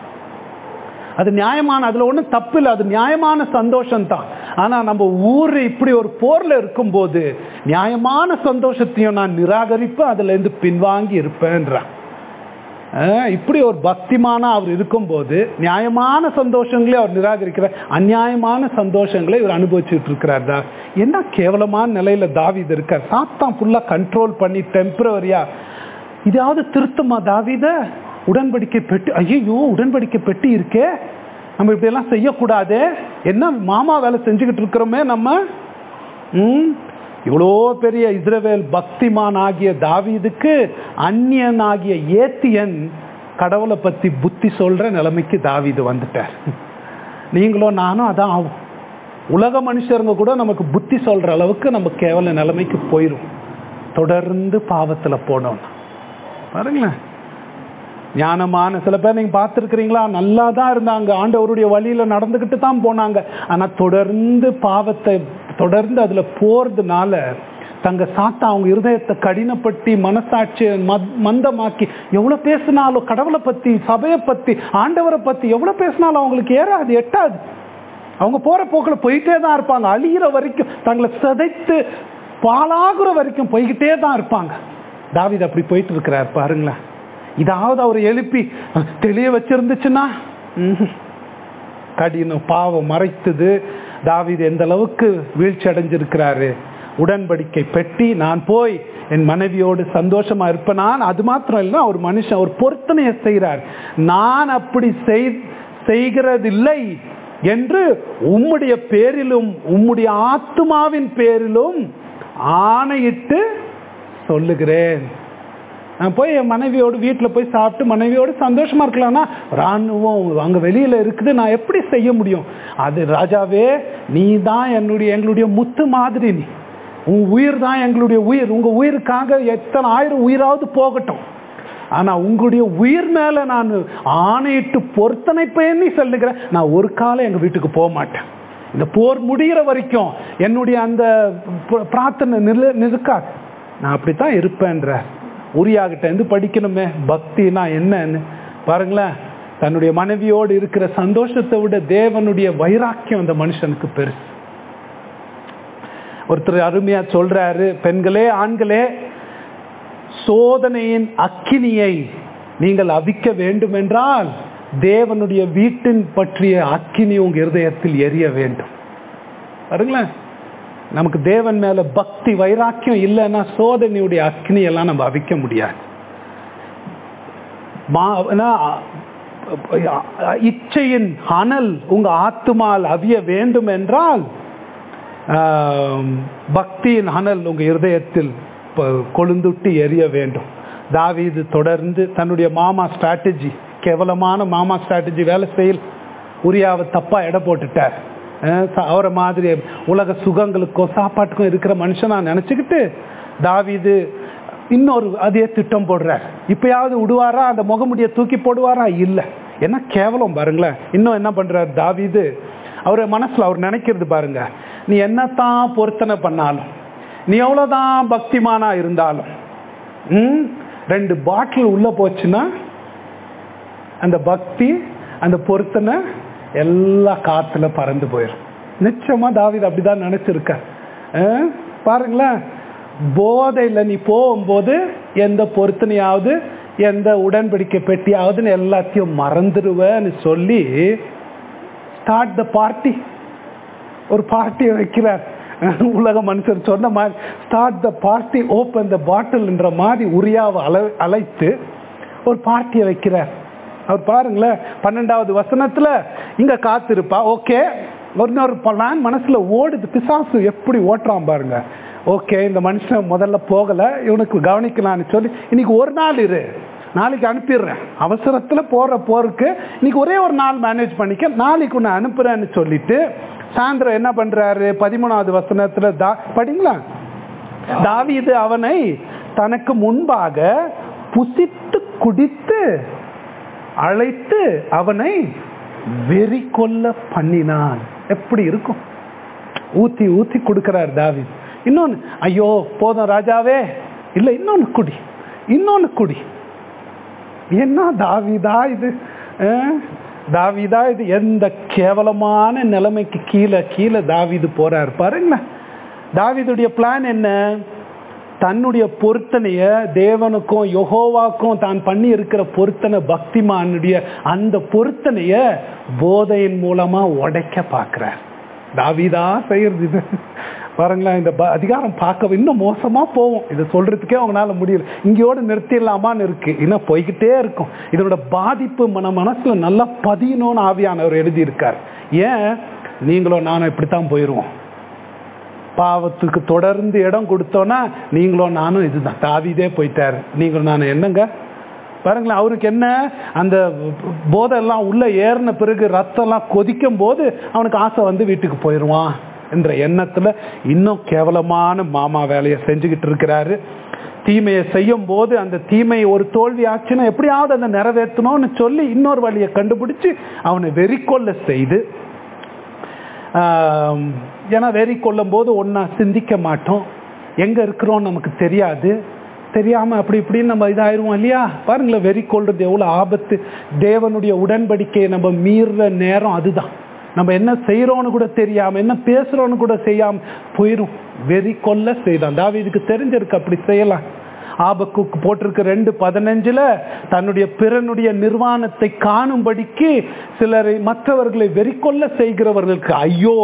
அது நியாயமான அதுல ஒண்ணும் தப்பு இல்லை அது நியாயமான சந்தோஷம் தான் ஆனா நம்ம ஊர் இப்படி ஒரு போர்ல இருக்கும்போது நியாயமான சந்தோஷத்தையும் நான் நிராகரிப்பேன் அதுல இருந்து பின்வாங்கி இருப்பேன்றான் அஹ் இப்படி ஒரு பக்திமான அவர் இருக்கும்போது நியாயமான சந்தோஷங்களே அவர் நிராகரிக்கிறார் அநியாயமான சந்தோஷங்களை இவர் அனுபவிச்சுட்டு இருக்கிறார் தா என்ன கேவலமான நிலையில தாவீது இருக்கார் சாத்தான் ஃபுல்லா கண்ட்ரோல் பண்ணி டெம்பரவரியா இதாவது திருத்தமா தாவீத உடன்படிக்கை பெட்டி ஐயோ உடன்படிக்கை பெட்டி இருக்கே நம்ம இப்படி எல்லாம் செய்யக்கூடாதே என்ன மாமா வேலை செஞ்சுக்கிட்டு இருக்கிறோமே நம்ம ம் இவ்வளோ பெரிய இஸ்ரவேல் பக்திமான் ஆகிய தாவீதுக்கு அந்நியன் ஆகிய ஏத்தியன் கடவுளை பத்தி புத்தி சொல்ற நிலைமைக்கு தாவீது வந்துட்டார் நீங்களும் நானும் அதான் ஆகும் உலக மனுஷருங்க கூட நமக்கு புத்தி சொல்ற அளவுக்கு நம்ம கேவல நிலைமைக்கு போயிரும் தொடர்ந்து பாவத்துல போனோம் பாருங்களேன் ஞானமான சில பேர் நீங்க பார்த்துருக்கிறீங்களா நல்லா தான் இருந்தாங்க ஆண்டவருடைய வழியில நடந்துக்கிட்டு தான் போனாங்க ஆனா தொடர்ந்து பாவத்தை தொடர்ந்து அதுல போறதுனால தங்க சாத்தா அவங்க இருதயத்தை கடினப்படுத்தி மனசாட்சியை மத்- மந்தமாக்கி எவ்வளவு பேசினாலும் கடவுளை பத்தி சபையை பத்தி ஆண்டவரை பத்தி எவ்வளவு பேசினாலும் அவங்களுக்கு ஏறாது எட்டாது அவங்க போற போக்கில் போயிட்டே தான் இருப்பாங்க அழியிற வரைக்கும் தங்களை சிதைத்து பாலாகுற வரைக்கும் போய்கிட்டே தான் இருப்பாங்க தாவீது அப்படி போயிட்டு இருக்கிறார் பாருங்களேன் இதாவது அவர் எழுப்பி தெளிய வச்சிருந்துச்சுன்னா ம்ஹும். கடினம் பாவம் மறைத்தது தாவீது எந்த அளவுக்கு வீழ்ச்சி அடைஞ்சிருக்கிறாரு உடன்படிக்கை பெட்டி நான் போய் என் மனைவியோடு சந்தோஷமா இருப்பேனான் அது மாத்திரம் இல்லை ஒரு மனுஷன் ஒரு பொருத்தனையை செய்கிறார் நான் அப்படி செய் செய்கிறதில்லை என்று உம்முடைய பேரிலும் உம்முடைய ஆத்துமாவின் பேரிலும் ஆணையிட்டு சொல்லுகிறேன் நான் போய் என் மனைவியோடு வீட்டில் போய் சாப்பிட்டு மனைவியோடு சந்தோஷமா இருக்கலாம்னா ராணுவம் அங்கே வெளியில இருக்குது நான் எப்படி செய்ய முடியும் அது ராஜாவே நீ தான் என்னுடைய எங்களுடைய முத்து மாதிரி நீ உன் உயிர் தான் எங்களுடைய உயிர் உங்க உயிருக்காக எத்தனை ஆயிரம் உயிராவது போகட்டும் ஆனா உங்களுடைய உயிர் மேல நான் ஆணையிட்டு பொருத்தனை பண்ணி சொல்லுகிறேன் நான் ஒரு காலம் எங்க வீட்டுக்கு போக மாட்டேன் இந்த போர் முடிகிற வரைக்கும் என்னுடைய அந்த ப- பிரார்த்தனை நில நிற்காது நான் அப்படித்தான் இருப்பேன்ற உரியாகிட்ட இருந்து படிக்கணுமே பக்தினா என்னன்னு பாருங்களேன் தன்னுடைய மனைவியோடு இருக்கிற சந்தோஷத்தை விட தேவனுடைய வைராக்கியம் அந்த மனுஷனுக்கு பெருசு ஒருத்தர் அருமையா சொல்றாரு பெண்களே ஆண்களே சோதனையின் அக்கினியை நீங்கள் அவிக்க வேண்டும் என்றால் தேவனுடைய வீட்டின் பற்றிய அக்கினி உங்க இருதயத்தில் எரிய வேண்டும் பாருங்களேன் நமக்கு தேவன் மேல பக்தி வைராக்கியம் இல்லைன்னா சோதனையுடைய அக்னி எல்லாம் நம்ம அவிக்க முடியாது மா- ஏன்னா, அ- இச்சையின் அனல் உங்க ஆத்துமால் அவிய வேண்டும் என்றால் ஆம், பக்தியின் அனல் உங்க இருதயத்தில் ப- கொழுந்துட்டு எரிய வேண்டும் தாவீது தொடர்ந்து தன்னுடைய மாமா ஸ்ட்ராட்டஜி கேவலமான மாமா ஸ்ட்ராட்டஜி வேலை செய்யல உரியாவை தப்பா எடை போட்டுட்டார் அஹ் ச- அவரை மாதிரி உலக சுகங்களுக்கோ சாப்பாட்டுக்கும் இருக்கிற மனுஷனா நினைச்சுக்கிட்டு தாவீது இன்னொரு அதே திட்டம் போடுறார் இப்பயாவது விடுவாரா அந்த முகமுடிய தூக்கி போடுவாரா இல்ல என்ன கேவலம் பாருங்களேன் இன்னும் என்ன பண்றார் தாவீது அவர் மனசுல அவர் நினைக்கிறது பாருங்க நீ என்னத்தான் பொருத்தனை பண்ணாலும் நீ எவ்வளவுதான் பக்திமானா இருந்தாலும் ம், ரெண்டு பாட்டில் உள்ள போச்சுன்னா அந்த பக்தி அந்த பொருத்தனை எல்லா காத்துல பறந்து போயிடும் நிச்சயமா தாவீது அப்படிதான் நினைச்சிருக்க அஹ், பாருங்களேன் போதையில நீ போகும்போது எந்த பொருத்தனையாவது எந்த உடன்படிக்கை பெட்டியாவதுன்னு எல்லாத்தையும் மறந்துடுவேன்னு சொல்லி ஸ்டார்ட் த பார்ட்டி ஒரு பார்ட்டியை வைக்கிறார் உலக மனுஷர் சொன்ன மாதிரி start the party open the பாட்டில்ன்ற மாதிரி உரியாவை அலை அழைத்து ஒரு பார்ட்டியை வைக்கிறார் அவர் பாருங்களேன் பன்னெண்டாவது வசனத்துல இங்க காத்திருப்பா ஓகே இன்னொரு பிளான் மனசுல ஓடுது பிசாசு எப்படி ஓட்டுறான் பாருங்க ஓகே இந்த மனுஷன் முதல்ல போகல இவனுக்கு கவனிக்கலாம்னு சொல்லி இன்னைக்கு ஒரு நாள் இரு நாளைக்கு அனுப்பிடுறேன் அவசரத்துல போற போருக்கு இன்னைக்கு ஒரே ஒரு நாள் மேனேஜ் பண்ணிக்க நாளைக்கு உன்னை அனுப்புறேன்னு சொல்லிட்டு சாயந்தரம் என்ன பண்றாரு பதிமூணாவது வசனத்துல தா படிங்களா தாவீது அவனை தனக்கு முன்பாக புசித்து குடித்து அழைத்து அவனை வெறி கொல்ல பண்ணினான் எப்படி இருக்கும் ஊத்தி ஊத்தி கொடுக்கிறார் தாவீது இன்னொன்னு ஐயோ போதும் ராஜாவே இல்ல இன்னொன்னு குடி இன்னொன்னு குடி என்ன தாவிதா இது அஹ்? தாவீதா இது எந்த கேவலமான நிலைமைக்கு கீழே கீழே தாவீது போறார் பாருங்களேன் தாவீதுடைய பிளான் என்ன தன்னுடைய பொருத்தனைய தேவனுக்கும் யெகோவாக்கும் தான் பண்ணி இருக்கிற பொருத்தனை பக்திமானுடைய அந்த பொருத்தனைய போதையின் மூலமா உடைக்க பார்க்கிறார் தாவீதா செய்யறது இது பாருங்களேன் இந்த ப- அதிகாரம் பார்க்க இன்னும் மோசமா போகும் இதை சொல்றதுக்கே அவங்களால முடியல இங்கேயோடு நிறுத்திடலாமான்னு இருக்கு இன்னும் போய்கிட்டே இருக்கும் இதோட பாதிப்பு மன மனசுல நல்லா பதியணும்னு ஆவியானவர் எழுதியிருக்கார் ஏன் நீங்களும் நானும் இப்படித்தான் போயிடுவோம் பாவத்துக்கு தொடர்ந்து இடம் கொடுத்தோன்னா நீங்களும் நானும் இதுதான் தாவிதே போயிட்டாரு நீங்களும் நானும் என்னங்க பாருங்களேன் அவருக்கு என்ன அந்த போதெல்லாம் உள்ள ஏறின பிறகு ரத்தம் எல்லாம் கொதிக்கும் போது அவனுக்கு ஆசை வந்து வீட்டுக்கு போயிடுவான் என்ற எண்ணத்துல இன்னும் கேவலமான மாமா வேலையை செஞ்சுக்கிட்டு இருக்கிறாரு தீமையை செய்யும் போது அந்த தீமை ஒரு தோல்வி ஆச்சுன்னா எப்படியாவது அதை நிறைவேற்றணும்னு சொல்லி இன்னொரு வழியை கண்டுபிடிச்சு அவனை வெறிக்கொள்ள செய்து ஆம், ஏன்னா வெறி கொள்ளும் போது ஒன்றா சிந்திக்க மாட்டோம் எங்கே இருக்கிறோம் நமக்கு தெரியாது தெரியாமல் அப்படி இப்படின்னு நம்ம இதாயிருவோம் இல்லையா பாருங்களேன் வெறி கொள்றது எவ்வளோ ஆபத்து தேவனுடைய உடன்படிக்கையை நம்ம மீறுற நேரம் அதுதான் நம்ம என்ன செய்கிறோன்னு கூட தெரியாமல் என்ன பேசுகிறோன்னு கூட செய்யாமல் போயிடும் வெறி கொள்ள செய்தான் தாவீதுக்கு தெரிஞ்சிருக்கு அப்படி செய்யலாம் ஆபக்குக்கு போட்டிருக்க ரெண்டு பதினஞ்சுல தன்னுடைய பிறனுடைய நிர்வாணத்தை காணும்படிக்கு சிலரை மற்றவர்களை வெறிக்கொள்ள செய்கிறவர்களுக்கு ஐயோ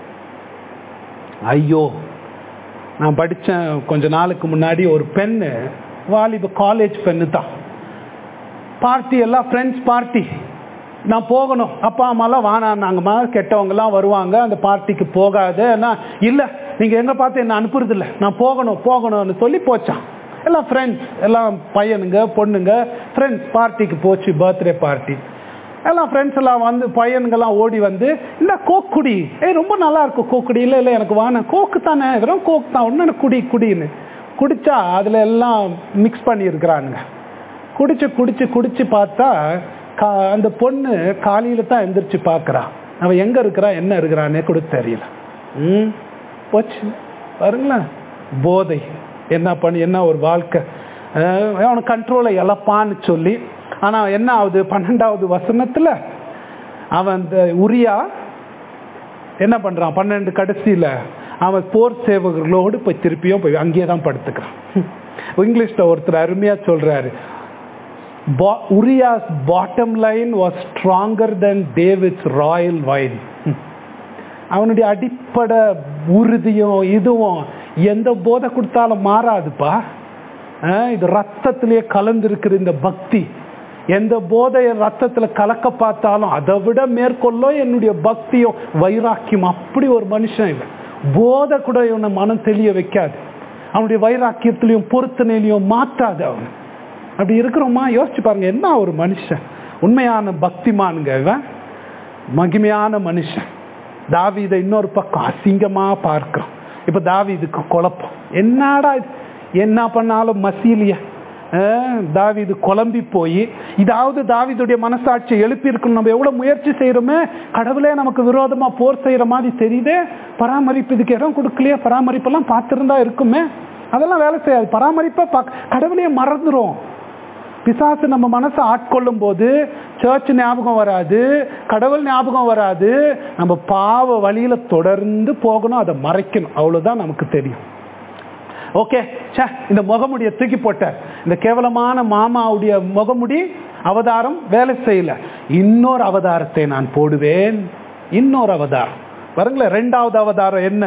ஐயோ நான் படித்தேன் கொஞ்ச நாளுக்கு முன்னாடி ஒரு பெண்ணு வாலிப காலேஜ் பெண்ணு தான் பார்ட்டி எல்லாம் ஃப்ரெண்ட்ஸ் பார்ட்டி நான் போகணும் அப்பா அம்மாலாம் வானான்னாங்கம்மா கெட்டவங்கலாம் வருவாங்க அந்த பார்ட்டிக்கு போகாத நான் இல்லை நீங்கள் எங்கே பார்த்து என்ன அனுப்புறது இல்லை நான் போகணும் போகணும்னு சொல்லி போச்சான் எல்லாம் ஃப்ரெண்ட்ஸ் எல்லாம் பையனுங்க பொண்ணுங்க ஃப்ரெண்ட்ஸ் பார்ட்டிக்கு போச்சு பர்த்டே பார்ட்டி எல்லாம் ஃப்ரெண்ட்ஸ் எல்லாம் வந்து பையனுங்கெல்லாம் ஓடி வந்து இந்த கோக் குடி ஏய் ரொம்ப நல்லா இருக்கும் கோக் குடி இல்லை இல்லை எனக்கு வாங்க கோக்கு தானே வெறும் கோக் தான் ஒன்று குடி குடின்னு குடிச்சா அதில் எல்லாம் மிக்ஸ் பண்ணி இருக்கிறானுங்க குடிச்சு குடிச்சு குடிச்சு பார்த்தா கா அந்த பொண்ணு காலையில தான் எந்திரிச்சு பார்க்கறா அவன் எங்க இருக்கிறா என்ன இருக்கிறானே கூட தெரியல ம் போச்சு பாருங்களேன் போதை என்ன பண்ணி என்ன ஒரு வாழ்க்கை அஹ் அவனை கண்ட்ரோலை இழப்பான்னு சொல்லி ஆனா என்ன ஆகுது பன்னெண்டாவது வசனத்துல அவன் அந்த உரியா என்ன பண்றான் பன்னெண்டு கடைசியில அவன் போர் சேவகர்களோடு போய் திருப்பியும் போய் அங்கேயே தான் படுத்துக்கிறான் இங்கிலீஷ்ல ஒருத்தர் அருமையா சொல்றாரு Uriah's bottom line was stronger then David's royal vine அவனுடைய அடிப்படை உறுதியும் இதுவும் எந்த போதை கொடுத்தாலும் மாறாதுப்பா அஹ் இது ரத்தத்திலேயே கலந்திருக்கிற இந்த பக்தி எந்த போதைய ரத்தத்துல கலக்க பார்த்தாலும் அதை விட மேற்கொள்ளும் என்னுடைய பக்தியும் வைராக்கியம் அப்படி ஒரு மனுஷன் இவன் போதை கூட இவனை மனம் தெளிய வைக்காது அவனுடைய வைராக்கியத்திலையும் பொருத்தனையிலையும் மாற்றாத அவன் அப்படி இருக்கிறோமா யோசிச்சு பாருங்க என்ன ஒரு மனுஷன் உண்மையான பக்திமானுங்க இவன் மகிமையான மனுஷன் தாவீதை இன்னொரு பக்கம் அசிங்கமா பார்க்கிறோம் இப்ப தாவீதுக்கு குழப்பம் என்னடா இது? என்ன பண்ணாலும் மசீலிய தாவீது குழம்பி போய் இதாவது தாவீதுடைய மனசாட்சியை எழுப்பி இருக்கணும் நம்ம எவ்வளவு முயற்சி செய்யறோமே கடவுளே நமக்கு விரோதமா போர் செய்யற மாதிரி தெரியுதே பராமரிப்பு இதுக்கு இடம் கொடுக்கலையே பராமரிப்பெல்லாம் பார்த்திருந்தா இருக்குமே அதெல்லாம் வேலை செய்யாது பராமரிப்பை பாக்- கடவுளையே மறந்துரும் பிசாசு நம்ம மனசை ஆட்கொள்ளும் போது சர்ச் ஞாபகம் வராது கடவுள் ஞாபகம் வராது நம்ம பாவ வழியில தொடர்ந்து போகணும் அதை மறைக்கணும் அவ்வளவுதான் நமக்கு தெரியும் ஓகே ச்சே இந்த முகமுடியை தூக்கி போட்ட இந்த கேவலமான மாமாவுடைய முகமுடி அவதாரம் வேலை செய்யல இன்னொரு அவதாரத்தை நான் போடுவேன் இன்னொரு அவதாரம் பாருங்களேன் ரெண்டாவது அவதாரம் என்ன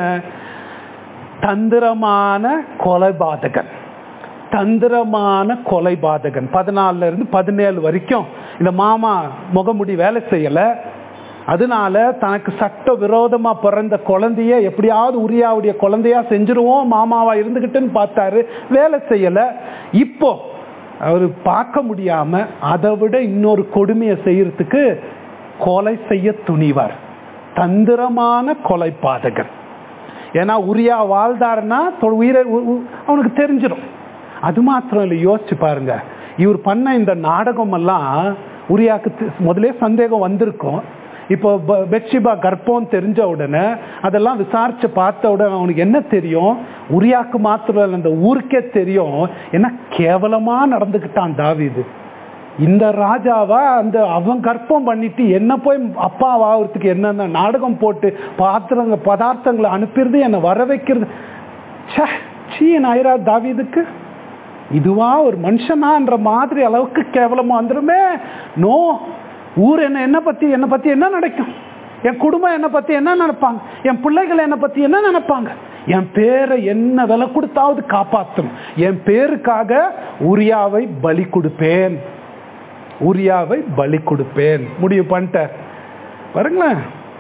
தந்திரமான கொலைபாதகன் தந்திரமான கொலைபாதகன் பதினாலுல இருந்து பதினேழு வரைக்கும் இந்த மாமா முகமுடி வேலை செய்யல அதனால தனக்கு சட்ட விரோதமா பிறந்த குழந்தைய எப்படியாவது உரியாவுடைய குழந்தையா செஞ்சிருவோம் மாமாவா இருந்துகிட்டுன்னு பார்த்தாரு வேலை செய்யல இப்போ அவர் பார்க்க முடியாம அதை விட இன்னொரு கொடுமையை செய்யறதுக்கு கொலை செய்ய துணிவார் தந்திரமான கொலைபாதகன் ஏன்னா உரியா வாழ்ந்தாருன்னா தொ- உயிரை உ- உ- அவனுக்கு தெரிஞ்சிடும் அது மாத்திரம் இல்லை யோசிச்சு பாருங்க இவர் பண்ண இந்த நாடகம் எல்லாம் உரியாக்கு தெ- முதலே சந்தேகம் வந்திருக்கும் இப்போ ப- பெட்ஷிபா கர்ப்பம் தெரிஞ்ச உடனே அதெல்லாம் விசாரிச்சு பார்த்த உடனே அவனுக்கு என்ன தெரியும் உரியாக்கு மாத்திரம் இல்லை அந்த ஊருக்கே தெரியும் என்ன கேவலமா நடந்துக்கிட்டான் தாவீது இந்த ராஜாவா அந்த அவன் கர்ப்பம் பண்ணிட்டு என்ன போய் அப்பா ஆகிறதுக்கு என்னென்ன நாடகம் போட்டு பாத்திரங்க பதார்த்தங்களை அனுப்பிடுறது என்னை வர வைக்கிறது ச்சே, சீ நாயிரா தாவீதுக்கு இதுவா ஒரு மனுஷனான்ற மாதிரி அளவுக்கு கேவலமா வந்துருமே நோ ஊர் என்ன என்ன பத்தி என்ன பத்தி என்ன நடக்கும் என் குடும்பம் என்ன பத்தி என்ன நினைப்பாங்க என் பிள்ளைகள் என்ன பத்தி என்ன நினைப்பாங்க என் பேரை என்ன விலை கொடுத்தாவது காப்பாற்றணும் என் பேருக்காக உரியாவை பலி கொடுப்பேன் உரியாவை பலி கொடுப்பேன் முடிவு பண்ணிட்டார் பாருங்களேன்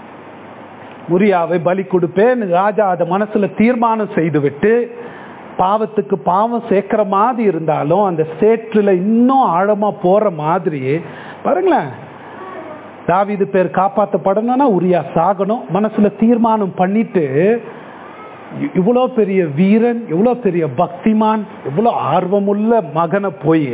உரியாவை பலி கொடுப்பேன் ராஜா அதை மனசுல தீர்மானம் செய்துவிட்டு பாவத்துக்கு பாவம் சேர்க்கிற மாதிரி இருந்தாலும் அந்த சேற்றுல இன்னும் ஆழமா போற மாதிரி பாருங்களேன் தாவீது பேர் காப்பாற்றப்படணும்னா உரியா சாகணும் மனசுல தீர்மானம் பண்ணிட்டு இ- இவ்வளோ பெரிய வீரன் இவ்வளோ பெரிய பக்திமான் இவ்வளோ ஆர்வமுள்ள மகனை போய்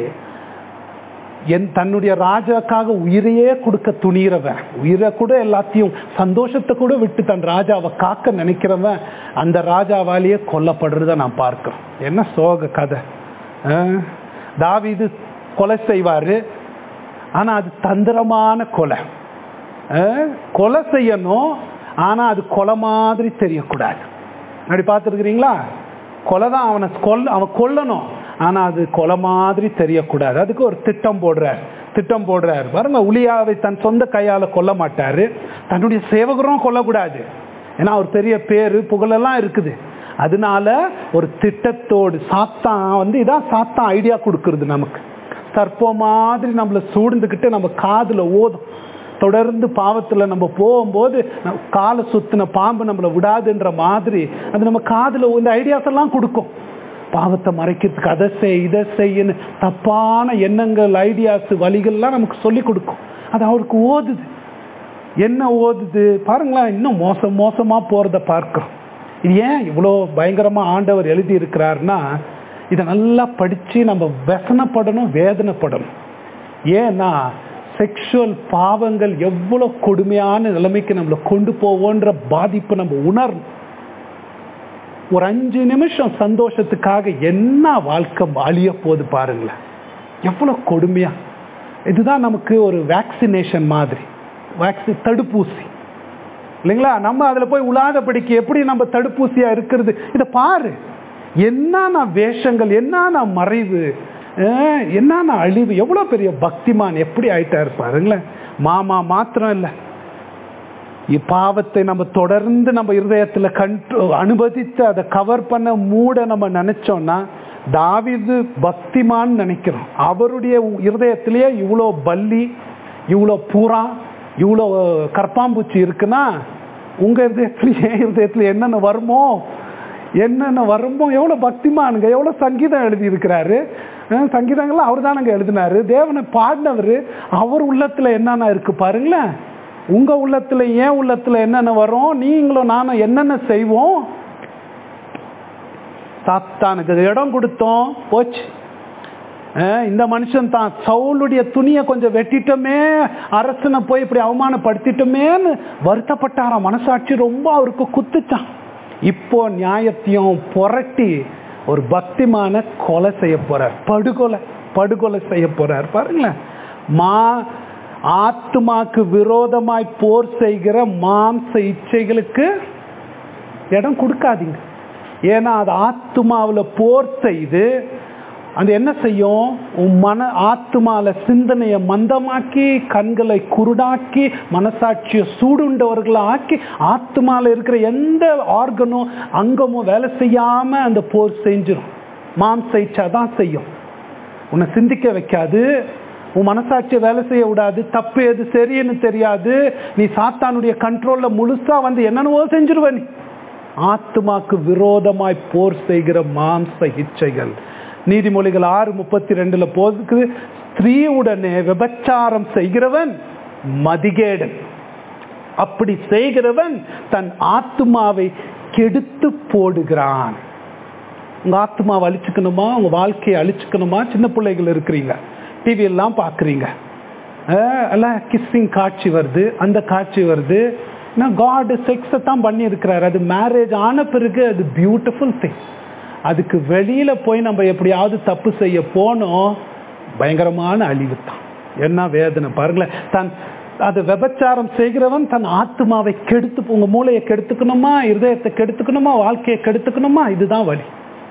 என் தன்னுடைய ராஜாக்காக உயிரையே கொடுக்க துணிகிறவன் உயிரை கூட எல்லாத்தையும் சந்தோஷத்தை கூட விட்டு தன் ராஜாவை காக்க நினைக்கிறவன் அந்த ராஜாவாலேயே கொல்லப்படுறத நான் பார்க்கிறேன் என்ன சோக கதை ஆ? தாவீது கொலை செய்வாரு ஆனா அது தந்திரமான கொலை ஆ? கொலை செய்யணும் ஆனா அது கொலை மாதிரி தெரியக்கூடாது அப்படி பார்த்துருக்கிறீங்களா கொலை தான் அவனை கொல்ல அவன் கொல்லணும் ஆனா அது கொலை மாதிரி தெரியக்கூடாது அதுக்கு ஒரு திட்டம் போடுறார் திட்டம் போடுறார் பாருங்க உளியாவை தன் சொந்த கையால கொல்ல மாட்டாரு தன்னுடைய சேவகரும் கொல்லக்கூடாது ஏன்னா அவர் பெரிய பேரு புகழெல்லாம் இருக்குது அதனால ஒரு திட்டத்தோடு சாத்தான் வந்து இதான் சாத்தான் ஐடியா கொடுக்கறது நமக்கு சர்ப்பம் மாதிரி நம்மளை சூழ்ந்துக்கிட்டு நம்ம காதுல ஓதும் தொடர்ந்து பாவத்துல நம்ம போகும்போது நம்ம காலை சுத்தின பாம்பு நம்மளை விடாதுன்ற மாதிரி அது நம்ம காதுல இந்த ஐடியாஸ் எல்லாம் கொடுக்கும் பாவத்தை மறைக்கிறதுக்கு அதை செய் இதை செய்யன்னு தப்பான எண்ணங்கள் ஐடியாஸ் வழிகள்லாம் நமக்கு சொல்லி கொடுக்கும் அது அவருக்கு ஓதுது என்ன ஓதுது பாருங்களேன் இன்னும் மோசம் மோசமா போறத பார்க்கிறோம் இது ஏன் இவ்வளோ பயங்கரமா ஆண்டவர் எழுதி இருக்கிறாருன்னா இதை நல்லா படிச்சு நம்ம व्यसனப்படணும் வேதனைப்படணும் ஏன்னா செக்ஷுவல் பாவங்கள் எவ்வளோ கொடுமையான நிலைமைக்கு நம்மளை கொண்டு போவோன்ற பாதிப்பு நம்ம உணரணும் ஒரு அஞ்சு நிமிஷம் சந்தோஷத்துக்காக என்ன வாழ்க்கை அழிய போகுது பாருங்களேன் எவ்வளோ கொடுமையா இதுதான் நமக்கு ஒரு வேக்சினேஷன் மாதிரி வேக்சி தடுப்பூசி இல்லைங்களா நம்ம அதில் போய் உலாதபடிக்கு எப்படி நம்ம தடுப்பூசியா இருக்கிறது இதை பாரு என்னென்ன வேஷங்கள் என்னென்ன மறைவு அஹ், என்னென்ன அழிவு எவ்வளோ பெரிய பக்திமான் எப்படி ஆயிட்டாரு பாருங்களேன் மாமா மாத்திரம் இல்லை பாவத்தை நம்ம தொடர்ந்து நம்ம இருதயத்துல கண்ட்ரோ அனுமதித்து அதை கவர் பண்ண மூட நம்ம நினைச்சோம்னா தாவீது பக்திமான் நினைக்கிறோம் அவருடைய இருதயத்திலேயே இவ்வளோ பல்லி இவ்வளோ பூரா இவ்வளோ கற்பாம்பூச்சி இருக்குன்னா உங்க இருதயத்துல என் இருதயத்துல என்னென்ன வருமோ என்னென்ன வரும்போ எவ்வளோ பக்திமானுங்க எவ்வளோ சங்கீதம் எழுதி இருக்கிறாரு சங்கீதங்கள்லாம் அவர் தானங்க எழுதினாரு தேவனை பாடினவர் அவர் உள்ளத்தில் என்னென்ன இருக்கு பாருங்களேன் உங்க உள்ளத்துல ஏன் உள்ளத்துல என்னென்ன வரும் நீங்களும் நானும் என்னென்ன செய்வோம் சாத்தானுக்கு இடம் கொடுத்தோம் போச்சு அஹ் இந்த மனுஷன் தான் சவுளுடைய துணியை கொஞ்சம் வெட்டிட்டோமே அரசனை போய் இப்படி அவமானப்படுத்திட்டோமேன்னு வருத்தப்பட்டாராம் மனசாட்சி ரொம்ப அவருக்கு குத்துச்சான் இப்போ நியாயத்தையும் புரட்டி ஒரு பக்திமான கொலை செய்ய போறார் படுகொலை படுகொலை செய்ய போறார் பாருங்களேன் மா ஆத்மாக்கு விரோதமாய் போர் செய்கிற மாம்ச இச்சைகளுக்கு இடம் கொடுக்காதீங்க ஏன்னா அது ஆத்மாவில் போர் செய்து அது என்ன செய்யும் உன் மன ஆத்மால சிந்தனையை மந்தமாக்கி கண்களை குருடாக்கி மனசாட்சியை சூடுண்டவர்களை ஆக்கி ஆத்மால இருக்கிற எந்த ஆர்கனும் அங்கமும் வேலை செய்யாம அந்த போர் செஞ்சிடும் மாம்ச இச்சா தான் செய்யும் உன்னை சிந்திக்க வைக்காது உன் மனசாட்சியை வேலை செய்ய விடாது தப்பு எது சரின்னு தெரியாது நீ சாத்தானுடைய கண்ட்ரோல்ல முழுசா வந்து என்னென்னவோ செஞ்சிருவ நீ ஆத்மாக்கு விரோதமாய் போர் செய்கிற மாம்ச இச்சைகள் நீதிமொழிகள் ஆறு முப்பத்தி ரெண்டுல போதுக்கு ஸ்திரீவுடனே விபச்சாரம் செய்கிறவன் மதிகேடன் அப்படி செய்கிறவன் தன் ஆத்மாவை கெடுத்து போடுகிறான் உங்க ஆத்மாவை அழிச்சுக்கணுமா உங்க வாழ்க்கையை அழிச்சுக்கணுமா சின்ன பிள்ளைகள் இருக்கிறீங்க டிவி எல்லாம் பாக்குறீங்க எல்லாம் கிஸ்ஸிங் காட்சி வருது அந்த காட்சி வருது காடு செக்ஸை தான் பண்ணி இருக்கிறாரு அது மேரேஜ் ஆன பிறகு அது பியூட்டிஃபுல் திங் அதுக்கு வெளியில போய் நம்ம எப்படியாவது தப்பு செய்ய போனோம் பயங்கரமான அழிவு தான் என்ன வேதனை பாருங்களேன் தன் அது விபச்சாரம் செய்கிறவன் தன் ஆத்மாவை கெடுத்து உங்க மூளையை கெடுத்துக்கணுமா இருதயத்தை கெடுத்துக்கணுமா வாழ்க்கையை கெடுத்துக்கணுமா இதுதான் வழி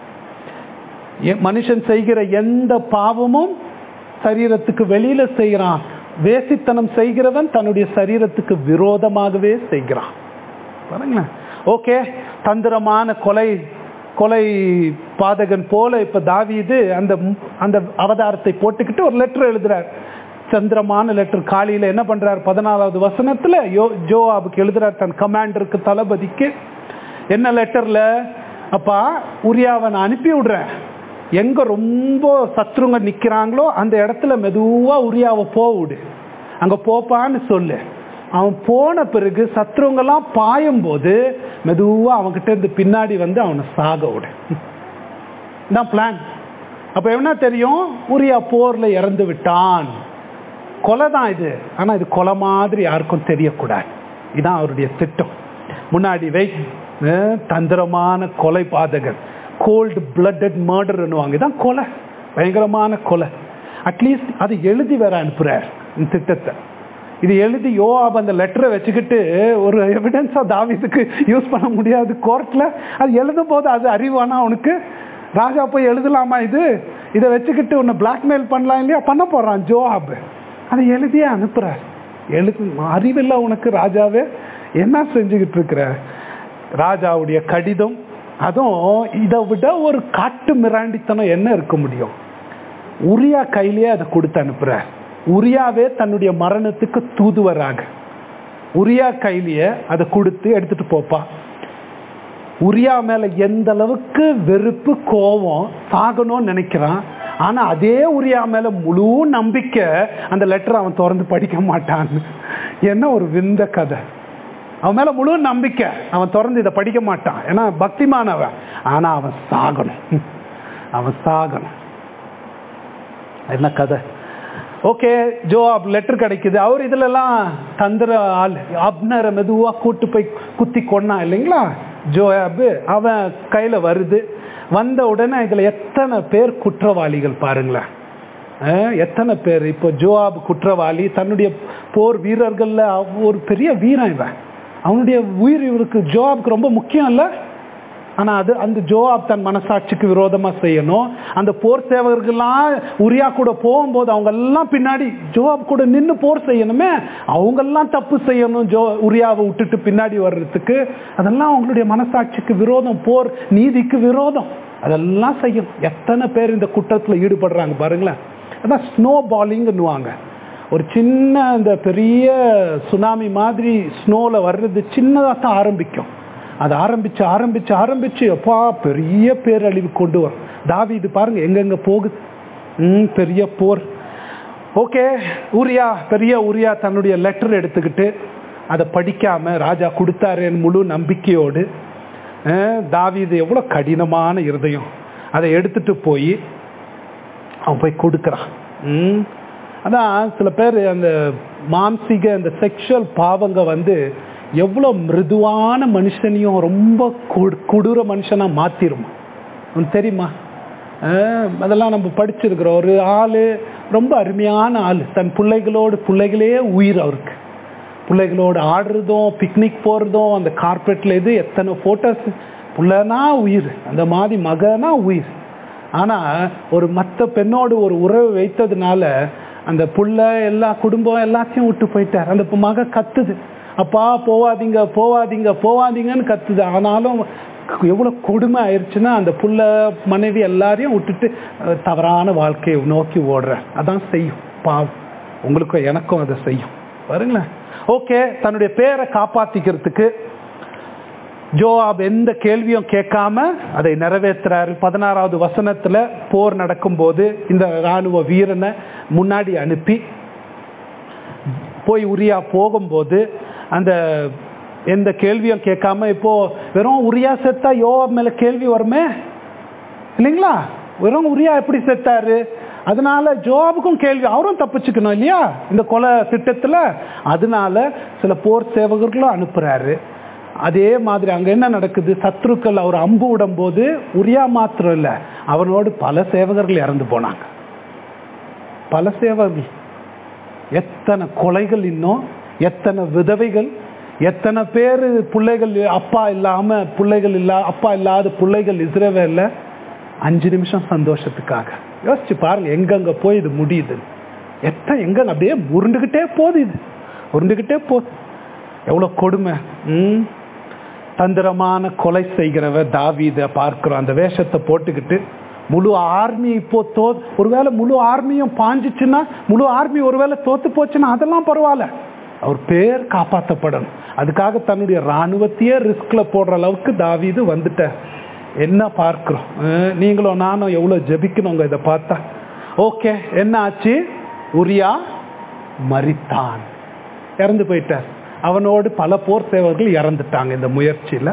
மனுஷன் செய்கிற எந்த பாவமும் சரீரத்துக்கு வெளியில செய்கிறான் வேசித்தனம் செய்கிறவன் தன்னுடைய சரீரத்துக்கு விரோதமாகவே செய்கிறான் பாருங்களேன் ஓகே தந்திரமான கொலை கொலை பாதகன் போல இப்ப தாவீது அந்த அந்த அவதாரத்தை போட்டுக்கிட்டு ஒரு லெட்டர் எழுதுறார் சந்திரமான லெட்டர் காலையில என்ன பண்றார் பதினாலாவது வசனத்துல யோ ஜோஆபுக்கு எழுதுறார் தன் கமாண்டருக்கு தளபதிக்கு என்ன லெட்டர்ல அப்பா உரியாவை நான் அனுப்பி விடுறேன் எங்க ரொம்ப சத்ருங்க நிக்கிறாங்களோ அந்த இடத்துல மெதுவா உரியாவை போவிடு அங்க போப்பான்னு சொல்லு அவன் போன பிறகு சத்ருவங்கெல்லாம் பாயும் போது மெதுவா அவன்கிட்ட இருந்து பின்னாடி வந்து அவனை சாக விடு தான் பிளான் அப்ப என்ன தெரியும் உரியா போர்ல இறந்து விட்டான் கொலை தான் இது ஆனா இது கொலை மாதிரி யாருக்கும் தெரியக்கூடாது இதுதான் அவருடைய திட்டம் முன்னாடி வை தந்திரமான கொலை பாதகர் கோல்டு பிளட்டட் மர்டர்னுவாங்க இதான் கொலை பயங்கரமான கொலை அட்லீஸ்ட் அது எழுதி வேற அனுப்புறார் இந்த திட்டத்தை இது எழுதி யோவாப் அந்த லெட்டரை வச்சுக்கிட்டு ஒரு எவிடன்ஸா தாவிதுக்கு யூஸ் பண்ண முடியாது கோர்ட்ல அது எழுதும் போது அது அறிவானா அவனுக்கு ராஜா போய் எழுதலாமா இது இதை வச்சுக்கிட்டு உன்னை பிளாக்மெயில் பண்ணலாம் இல்லையா பண்ண போறான் ஜோஹாப் அதை எழுதியே அனுப்புறார் எழுது அறிவில்லை உனக்கு ராஜாவே என்ன செஞ்சுக்கிட்டு இருக்கிற ராஜாவுடைய கடிதம் அதுவும் இதை விட ஒரு காட்டு மிராண்டித்தனம் என்ன இருக்க முடியும் உரியா கையிலேயே அதை கொடுத்து அனுப்புற உரியாவே தன்னுடைய மரணத்துக்கு தூதுவராக உரியா கையிலேயே அதை கொடுத்து எடுத்துட்டு போப்பா உரியா மேல எந்த அளவுக்கு வெறுப்பு கோபம் சாகணும்னு நினைக்கிறான் ஆனா அதே உரியா மேல முழு நம்பிக்கை அந்த லெட்டர் அவன் திறந்து படிக்க மாட்டான் என்ன ஒரு விந்த கதை அவன் மேல முழு நம்பிக்கை அவன் திறந்து இதை படிக்க மாட்டான் ஏன்னா பக்திமானவன் ஆனா அவன் சாகணும் அவன் சாகணும் என்ன கதை ஓகே ஜோஆப் லெட்டர் கிடைக்குது அவர் இதுல எல்லாம் தந்திர ஆள் அப்னரை மெதுவா கூட்டு போய் குத்தி கொண்டான் இல்லைங்களா ஜோயாபு அவன் கையில வருது வந்த உடனே இதுல எத்தனை பேர் குற்றவாளிகள் பாருங்களேன் எத்தனை பேர் இப்போ ஜோஆப் குற்றவாளி தன்னுடைய போர் வீரர்கள்ல ஒரு பெரிய வீரன் இவன் அவனுடைய உயிர் இவருக்கு ஜோஆப்க்கு ரொம்ப முக்கியம் இல்லை ஆனா அது அந்த ஜோஆப் தன் மனசாட்சிக்கு விரோதமா செய்யணும் அந்த போர் சேவகர்கள்லாம் உரியா கூட போகும்போது அவங்க எல்லாம் பின்னாடி ஜோஆப் கூட நின்று போர் செய்யணுமே அவங்க எல்லாம் தப்பு செய்யணும் ஜோ உரியாவை விட்டுட்டு பின்னாடி வர்றதுக்கு அதெல்லாம் அவங்களுடைய மனசாட்சிக்கு விரோதம் போர் நீதிக்கு விரோதம் அதெல்லாம் செய்யணும் எத்தனை பேர் இந்த குற்றத்துல ஈடுபடுறாங்க பாருங்களேன் அதான் ஸ்னோ பாலிங்னுவாங்க ஒரு சின்ன இந்த பெரிய சுனாமி மாதிரி ஸ்னோல வர்றது சின்னதாக தான் ஆரம்பிக்கும் அதை ஆரம்பிச்சு ஆரம்பிச்சு ஆரம்பிச்சு அப்பா பெரிய பேரழிவு கொண்டு வரும் தாவீது பாருங்க எங்கெங்க போகுது ம் பெரிய போர் ஓகே உரியா பெரிய உரியா தன்னுடைய லெட்டர் எடுத்துக்கிட்டு அதை படிக்காம ராஜா கொடுத்தாருன்னு முழு நம்பிக்கையோடு அஹ், தாவீது எவ்வளோ கடினமான இருதயம் அதை எடுத்துட்டு போய் அவன் போய் கொடுக்குறான் ம். அதான் சில பேர் அந்த மாம்சீக அந்த செக்ஷுவல் பாவங்க வந்து எவ்வளோ மிருதுவான மனுஷனையும் ரொம்ப கொடு- கொடூர மனுஷனா மாத்திரும் உனக்கு தெரியுமா அஹ், அதெல்லாம் நம்ம படிச்சிருக்கிறோம் ஒரு ஆள் ரொம்ப அருமையான ஆள் தன் பிள்ளைகளோடு பிள்ளைகளே உயிர் அவருக்கு பிள்ளைகளோடு ஆடுறதும் பிக்னிக் போகிறதும் அந்த கார்பெட்டில் இது எத்தனை ஃபோட்டோஸ் புள்ளனா உயிர் அந்த மாதிரி மகனா உயிர் ஆனால் ஒரு மற்ற பெண்ணோடு ஒரு உறவு வைத்ததுனால அந்த புள்ள எல்லா குடும்பம் எல்லாத்தையும் விட்டு போயிட்டார் அந்த மக கத்துது அப்பா போவாதீங்க போவாதீங்க போவாதீங்கன்னு கத்துது ஆனாலும் எவ்வளோ கொடுமை ஆயிடுச்சுன்னா அந்த புள்ள மனைவி எல்லாரையும் விட்டுட்டு அஹ், தவறான வாழ்க்கையை நோக்கி ஓடுற அதான் செய்யும் பாவம் உங்களுக்கும் எனக்கும் அதை செய்யும் பாருங்களேன் ஓகே தன்னுடைய பேரை காப்பாத்திக்கிறதுக்கு ஜோஆப் எந்த கேள்வியும் கேட்காம அதை நிறைவேற்றுறாரு பதினாறாவது வசனத்துல போர் நடக்கும்போது இந்த ராணுவ வீரனை முன்னாடி அனுப்பி போய் உரியா போகும்போது அந்த எந்த கேள்வியும் கேட்காம இப்போ வெறும் உரியா செத்தா யோவாப் மேல கேள்வி வருமே இல்லைங்களா வெறும் உரியா எப்படி செத்தாரு அதனால ஜோபுக்கும் கேள்வி அவரும் தப்பிச்சுக்கணும் இல்லையா இந்த கொலை திட்டத்துல அதனால சில போர் சேவகர்களும் அனுப்புறாரு அதே மாதிரி அங்க என்ன நடக்குது சத்ருக்கள் அவர் அம்பு விடும்போது உரியா மாத்திரம் இல்ல அவனோடு பல சேவகர்கள் இறந்து போனாங்க பல சேவகர்கள் எத்தனை கொலைகள் இன்னும் எத்தனை விதவைகள் எத்தனை பேர் பிள்ளைகள் அப்பா இல்லாம பிள்ளைகள் இல்லா அப்பா இல்லாத பிள்ளைகள் இஸ்ரேவேல்ல அஞ்சு நிமிஷம் சந்தோஷத்துக்காக யோசிச்சு பாருங்க எங்கெங்க போய் இது முடியுது எத்தனை எங்க அப்படியே உருண்டுகிட்டே போகுது இது உருண்டுகிட்டே போகுது எவ்வளவு கொடுமை ம் தந்திரமான கொலை செய்கிறவர் தாவீத பார்க்கிறோம் அந்த வேஷத்தை போட்டுக்கிட்டு முழு ஆர்மி இப்போ தோ ஒருவேளை முழு ஆர்மியும் பாஞ்சிச்சுன்னா முழு ஆர்மி ஒருவேளை தோத்து போச்சுன்னா அதெல்லாம் பரவாயில்ல அவர் பேர் காப்பாற்றப்படணும் அதுக்காக தன்னுடைய ராணுவத்தையே ரிஸ்க்ல போடுற அளவுக்கு தாவீது வந்துட்டார் என்ன பார்க்கிறோம் அஹ் நீங்களும் நானும் எவ்வளவு ஜெபிக்கணுங்க இதை பார்த்தா ஓகே என்ன ஆச்சு உரியா மரித்தான் இறந்து போயிட்டார் அவனோடு பல போர் சேவர்கள் இறந்துட்டாங்க இந்த முயற்சியில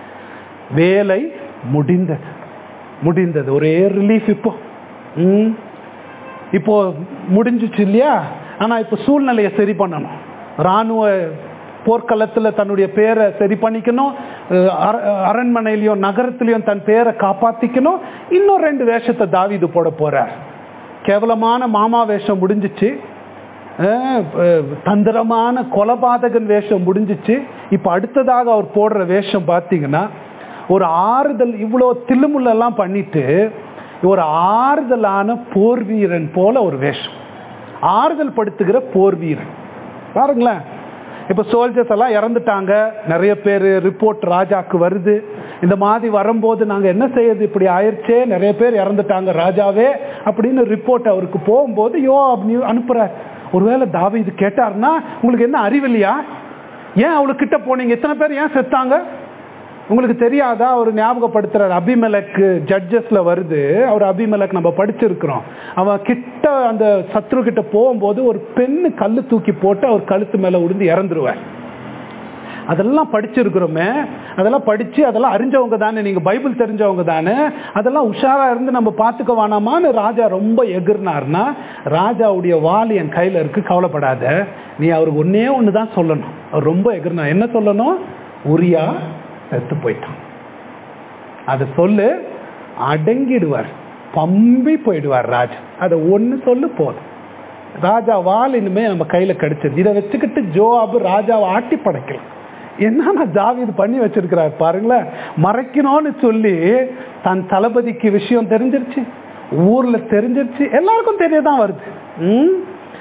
வேலை முடிந்தது முடிந்தது ஒரே ரிலீஃப் இப்போ ம். இப்போ முடிஞ்சிச்சு இல்லையா ஆனா இப்போ சூழ்நிலையை சரி பண்ணணும் ராணுவ போர்க்களத்துல தன்னுடைய பேரை சரி பண்ணிக்கணும் அஹ் அர- அரண்மனையிலயும் நகரத்திலயும் தன் பேரை காப்பாத்திக்கணும் இன்னும் ரெண்டு வேஷத்தை தாவீது போட போறார் கேவலமான மாமா வேஷம் முடிஞ்சிச்சு அஹ் அஹ் தந்திரமான கொலபாதகன் வேஷம் முடிஞ்சிச்சு இப்ப அடுத்ததாக அவர் போடுற வேஷம் பார்த்தீங்கன்னா ஒரு ஆறுதல் இவ்வளோ தில்லுமுள்ளெல்லாம் பண்ணிட்டு ஒரு ஆறுதலான போர் வீரன் போல ஒரு வேஷம் ஆறுதல் படுத்துகிற போர் வீரன் பாருங்களேன் இப்ப சோல்ஜர்ஸ் எல்லாம் இறந்துட்டாங்க நிறைய பேர் ரிப்போர்ட் ராஜாக்கு வருது இந்த மாதிரி வரும்போது நாங்க என்ன செய்யறது இப்படி ஆயிடுச்சே நிறைய பேர் இறந்துட்டாங்க ராஜாவே அப்படின்னு ரிப்போர்ட் அவருக்கு போகும்போது யோ அப்படி அனுப்புறார் ஒருவேளை தாவீது கேட்டாருன்னா உங்களுக்கு என்ன அறிவில்லையா ஏன் அவளுக்கு கிட்ட போனீங்க எத்தனை பேர் ஏன் செத்தாங்க உங்களுக்கு தெரியாதா அவர் ஞாபகப்படுத்துறாரு அபிமலக் ஜட்ஜஸ்ல வருது அவர் அபிமலக் நம்ம படிச்சிருக்கிறோம் அவன் கிட்ட அந்த சத்ரு கிட்ட போகும்போது ஒரு பெண்ணு கல்லு தூக்கி போட்டு அவர் கழுத்து மேல விழுந்து இறந்துருவார் அதெல்லாம் படிச்சிருக்கிறோமே அதெல்லாம் படிச்சு அதெல்லாம் அறிஞ்சவங்க தானே நீங்க பைபிள் தெரிஞ்சவங்க தானே அதெல்லாம் உஷாரா இருந்து நம்ம பார்த்துக்க வேணாமான்னு ராஜா ரொம்ப எகிர்னார்னா ராஜாவுடைய வாள் என் கையில இருக்கு கவலைப்படாத நீ அவருக்கு ஒன்னே ஒன்று தான் சொல்லணும் அவர் ரொம்ப எகிர்னா என்ன சொல்லணும் உரியா செத்து போயிட்டான் அதை சொல்லு அடங்கிடுவார் பம்பி போயிடுவார் ராஜா அதை ஒன்று சொல்லு போதும் ராஜா வாள் இனிமே நம்ம கையில கிடைச்சது இதை வச்சுக்கிட்டு ஜோஆபு ராஜாவை ஆட்டி படைக்கலாம் என்னன்னா ஜாவிது பண்ணி வச்சிருக்கிறார் பாருங்களேன் மறைக்கணும்னு சொல்லி தன் தளபதிக்கு விஷயம் தெரிஞ்சிருச்சு ஊர்ல தெரிஞ்சிருச்சு எல்லாருக்கும் தெரியதான் வருது ம்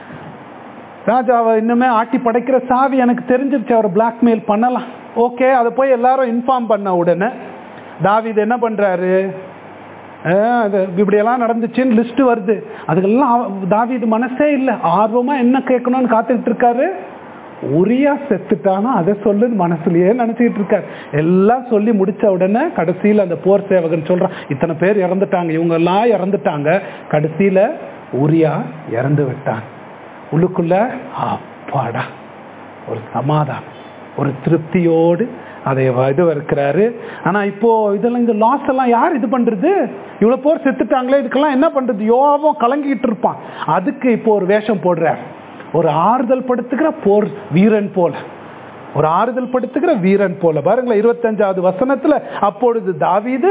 ராஜாவை இன்னுமே ஆட்டி படைக்கிற சாவி எனக்கு தெரிஞ்சிருச்சு அவர் பிளாக்மெயில் பண்ணலாம் ஓகே அதை போய் எல்லாரும் இன்ஃபார்ம் பண்ண உடனே தாவீது என்ன பண்றாரு அஹ் அது இப்படியெல்லாம் நடந்துச்சுன்னு லிஸ்ட் வருது அதுக்கெல்லாம் அவ- தாவீது மனசே இல்லை ஆர்வமா என்ன கேட்கணும்னு காத்துக்கிட்டு இருக்காரு உரியா செத்துட்டானா அதை சொல்லுன்னு மனசுலயே நினைச்சுக்கிட்டு இருக்காரு எல்லாம் சொல்லி முடிச்ச உடனே கடைசியில அந்த போர் சேவகன் சொல்றான் இத்தனை பேர் இறந்துட்டாங்க இவங்க எல்லாம் இறந்துட்டாங்க கடைசியில உரியா இறந்து விட்டான் உள்ளுக்குள்ள அப்பாடா ஒரு சமாதானம் ஒரு திருப்தியோடு அதை வ- இது இருக்கிறாரு ஆனா இப்போ இதெல்லாம் இந்த லாஸ் எல்லாம் யார் இது பண்றது இவ்வளவு போர் செத்துட்டாங்களே இதுக்கெல்லாம் என்ன பண்றது யோவாவும் கலங்கிட்டு இருப்பான் அதுக்கு இப்போ ஒரு வேஷம் போடுறார் ஒரு ஆறுதல் படுத்துகிற போர் வீரன் போல ஒரு ஆறுதல் படுத்துகிற வீரன் போல பாருங்களேன் இருபத்தஞ்சாவது வசனத்துல அப்பொழுது தாவீது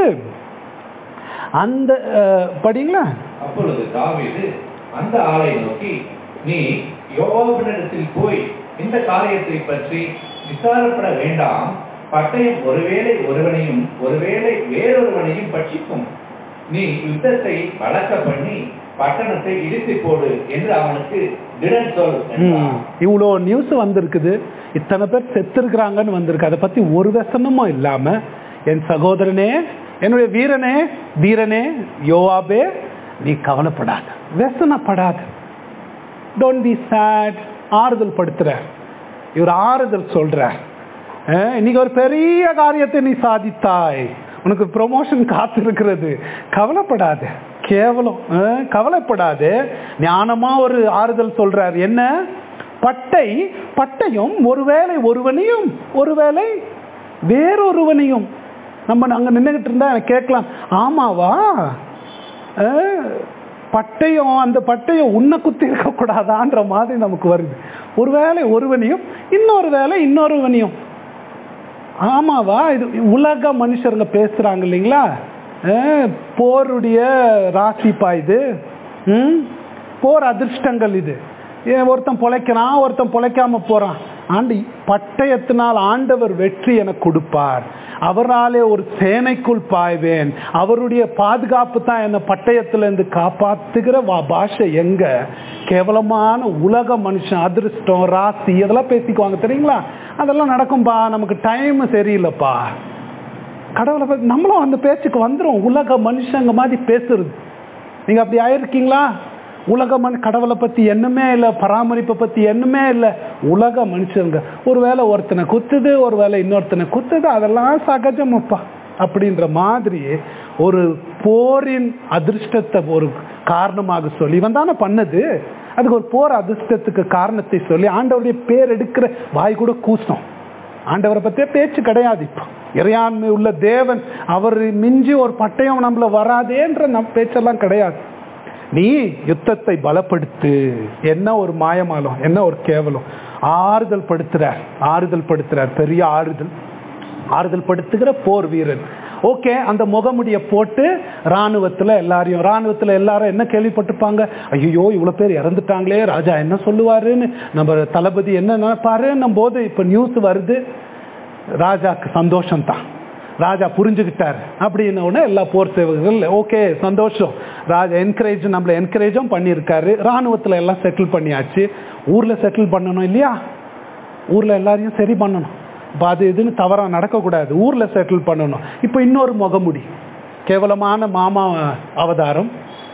அந்த அஹ், படிங்களா அப்பொழுது தாவீது அந்த ஆளை நோக்கி நீ யோவாபினிடத்தில் போய் இந்த காரியத்தை பற்றி விசாரப்பட வேண்டாம் பட்டயம் ஒருவேளை ஒருவனையும் ஒருவேளை வேறொருவனையும் பட்சிக்கும் நீ யுத்தத்தை வழக்க பண்ணி பட்டணத்தை இடித்து போடு என்று அவனுக்கு திடன் சொல் என்றான். இவ்வளோ நியூஸ் வந்திருக்குது இத்தனை பேர் செத்துருக்குறாங்கன்னு வந்திருக்கு அதை பத்தி ஒரு வசனமும் இல்லாம என் சகோதரனே என்னுடைய வீரனே வீரனே யோவாபே நீ கவலைப்படாத व्यसனப்படாத டோன்ட் பி சேட் ஆறுதல் படுத்துற இவர் ஆறுதல் சொல்ற அஹ், இன்னைக்கு ஒரு பெரிய காரியத்தை நீ சாதித்தாய் உனக்கு ப்ரொமோஷன் காத்திருக்கிறது கவலைப்படாத கேவலம் அஹ், கவலைப்படாத ஞானமா ஒரு ஆறுதல் சொல்றார் என்ன பட்டை பட்டயம் ஒருவேளை ஒருவனையும் ஒருவேளை வேறொருவனையும் நம்ம அங்க நின்றுகிட்டு இருந்தா எனக்கு கேட்கலாம் ஆமாவா அஹ், பட்டயம் அந்த பட்டயம் உன்னை குத்தி இருக்கக்கூடாதான்ற மாதிரி நமக்கு வருது ஒருவேளை ஒருவனையும் இன்னொரு வேலை இன்னொருவனையும் ஆமாவா இது உலக மனுஷருங்க பேசுறாங்க இல்லைங்களா அஹ், போருடைய ராசிப்பா இது ம்? போர் அதிர்ஷ்டங்கள் இது ஏன் ஒருத்தன் பொழைக்கிறான் ஒருத்தன் பொழைக்காம போறான் ஆண்டு பட்டயத்தினால் ஆண்டவர் வெற்றி எனக்கு கொடுப்பார் அவராலே ஒரு சேனைக்குள் பாய்வேன் அவருடைய பாதுகாப்பு தான் என்ன பட்டயத்திலிருந்து காப்பாத்துகிற வா பாஷை எங்க கேவலமான உலக மனுஷன் அதிர்ஷ்டம் ராசி இதெல்லாம் பேசிக்குவாங்க தெரியுங்களா அதெல்லாம் நடக்கும்பா நமக்கு டைம் சரியில்லைப்பா கடவுளை பத்தி நம்மளும் அந்த பேச்சுக்கு வந்துரும் உலக மனுஷங்க மாதிரி பேசுறது நீங்க அப்படி ஆயிருக்கீங்களா உலக மனு கடவுளை பத்தி எண்ணமே இல்லை பராமரிப்பை பத்தி எண்ணமே இல்லை உலக மனுஷங்க ஒருவேளை ஒருத்தனை குத்துது ஒருவேளை இன்னொருத்தனை குத்துது அதெல்லாம் சகஜமப்பா அப்படின்ற மாதிரி ஒரு போரின் அதிர்ஷ்டத்தை ஒரு காரணமாக சொல்லி இவன் தானே பண்ணது அதுக்கு ஒரு போர் அதிர்ஷ்டத்துக்கு காரணத்தை சொல்லி ஆண்டவருடைய பேர் எடுக்கிற வாய் கூட கூசம் ஆண்டவரை பத்தியே பேச்சு கிடையாது இப்போ இறையாண்மை உள்ள தேவன் அவர் மிஞ்சி ஒரு பட்டயம் நம்மள வராதேன்ற நம் பேச்செல்லாம் கிடையாது நீ யுத்தத்தை பலப்படுத்து என்ன ஒரு மாயமாலம் என்ன ஒரு கேவலம் ஆறுதல் படுத்துறார் ஆறுதல் படுத்துறார் பெரிய ஆறுதல் ஆறுதல் படுத்துகிற போர் வீரன் ஓகே அந்த முகமுடிய போட்டு ராணுவத்துல எல்லாரையும் ராணுவத்துல எல்லாரும் என்ன கேள்விப்பட்டிருப்பாங்க ஐயோ இவ்வளவு பேர் இறந்துட்டாங்களே ராஜா என்ன சொல்லுவாருன்னு நம்ம தளபதி என்ன நினைப்பாருன்னும் போது இப்ப நியூஸ் வருது ராஜாக்கு சந்தோஷம் தான் ராஜா புரிஞ்சுக்கிட்டார் அப்படின்ன உடனே எல்லா போர் சேவகர்கள் ஓகே சந்தோஷம் ராஜா என்கரேஜ் நம்மளை என்கரேஜும் பண்ணியிருக்காரு ராணுவத்துல எல்லாம் செட்டில் பண்ணியாச்சு ஊர்ல செட்டில் பண்ணணும் இல்லையா ஊர்ல எல்லாரையும் சரி பண்ணணும் இப்போ அது இதுன்னு தவறா நடக்கக்கூடாது ஊர்ல செட்டில் பண்ணணும் இப்போ இன்னொரு முகமுடி கேவலமான மாமா அவதாரம்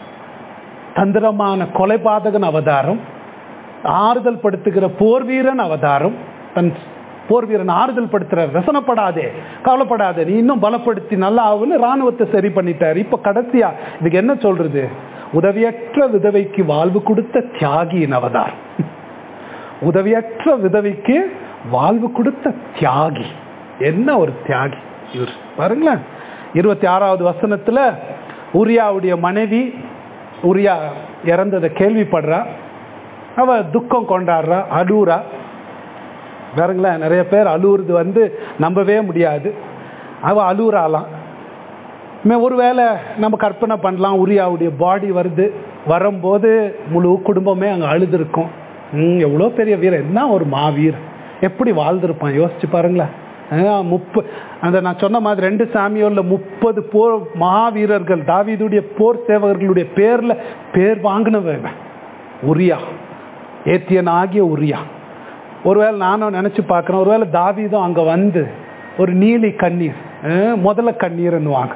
தந்திரமான கொலைபாதகன் அவதாரம் ஆறுதல் படுத்துகிற போர் வீரன் அவதாரம் தன் போர் வீரன் ஆறுதல் படுத்துறார் ரசனப்படாதே கவலைப்படாதே நீ இன்னும் பலப்படுத்தி நல்லா ஆகுன்னு ராணுவத்தை சரி பண்ணிட்டார் இப்ப கடைசியா இதுக்கு என்ன சொல்றது உதவியற்ற விதவைக்கு வாழ்வு கொடுத்த தியாகியின் அவதாரம் உதவியற்ற விதவைக்கு வாழ்வு கொடுத்த தியாகி என்ன ஒரு தியாகி இவர் பாருங்களேன் இருபத்தி ஆறாவது வசனத்துல உரியாவுடைய மனைவி உரியா இறந்ததை கேள்விப்படுறா அவ துக்கம் கொண்டாடுறா அழுவுறா வேறுங்களேன் நிறைய பேர் அழுவுறது வந்து நம்பவே முடியாது அவ அழுவுறாலாம் மே ஒருவேளை நம்ம கற்பனை பண்ணலாம் உரியாவுடைய பாடி வருது வரும்போது முழு குடும்பமே அங்கே அழுதுருக்கும் ம் எவ்வளோ பெரிய வீரர் என்ன ஒரு மாவீர் எப்படி வாழ்ந்திருப்பான் யோசிச்சு பாருங்களேன் முப்ப அந்த நான் சொன்ன மாதிரி ரெண்டு சாமியோர்ல முப்பது போர் மாவீரர்கள் தாவீதுடைய போர் சேவகர்களுடைய பேர்ல பேர் வாங்கினவன் உரியா ஏத்தியன் ஆகிய உரியா ஒருவேளை நானும் நினைச்சு பார்க்குறேன் ஒருவேளை தாவீதும் அங்க வந்து ஒரு நீலி கண்ணீர் அஹ் முதல்ல கண்ணீர்ன்னுவாங்க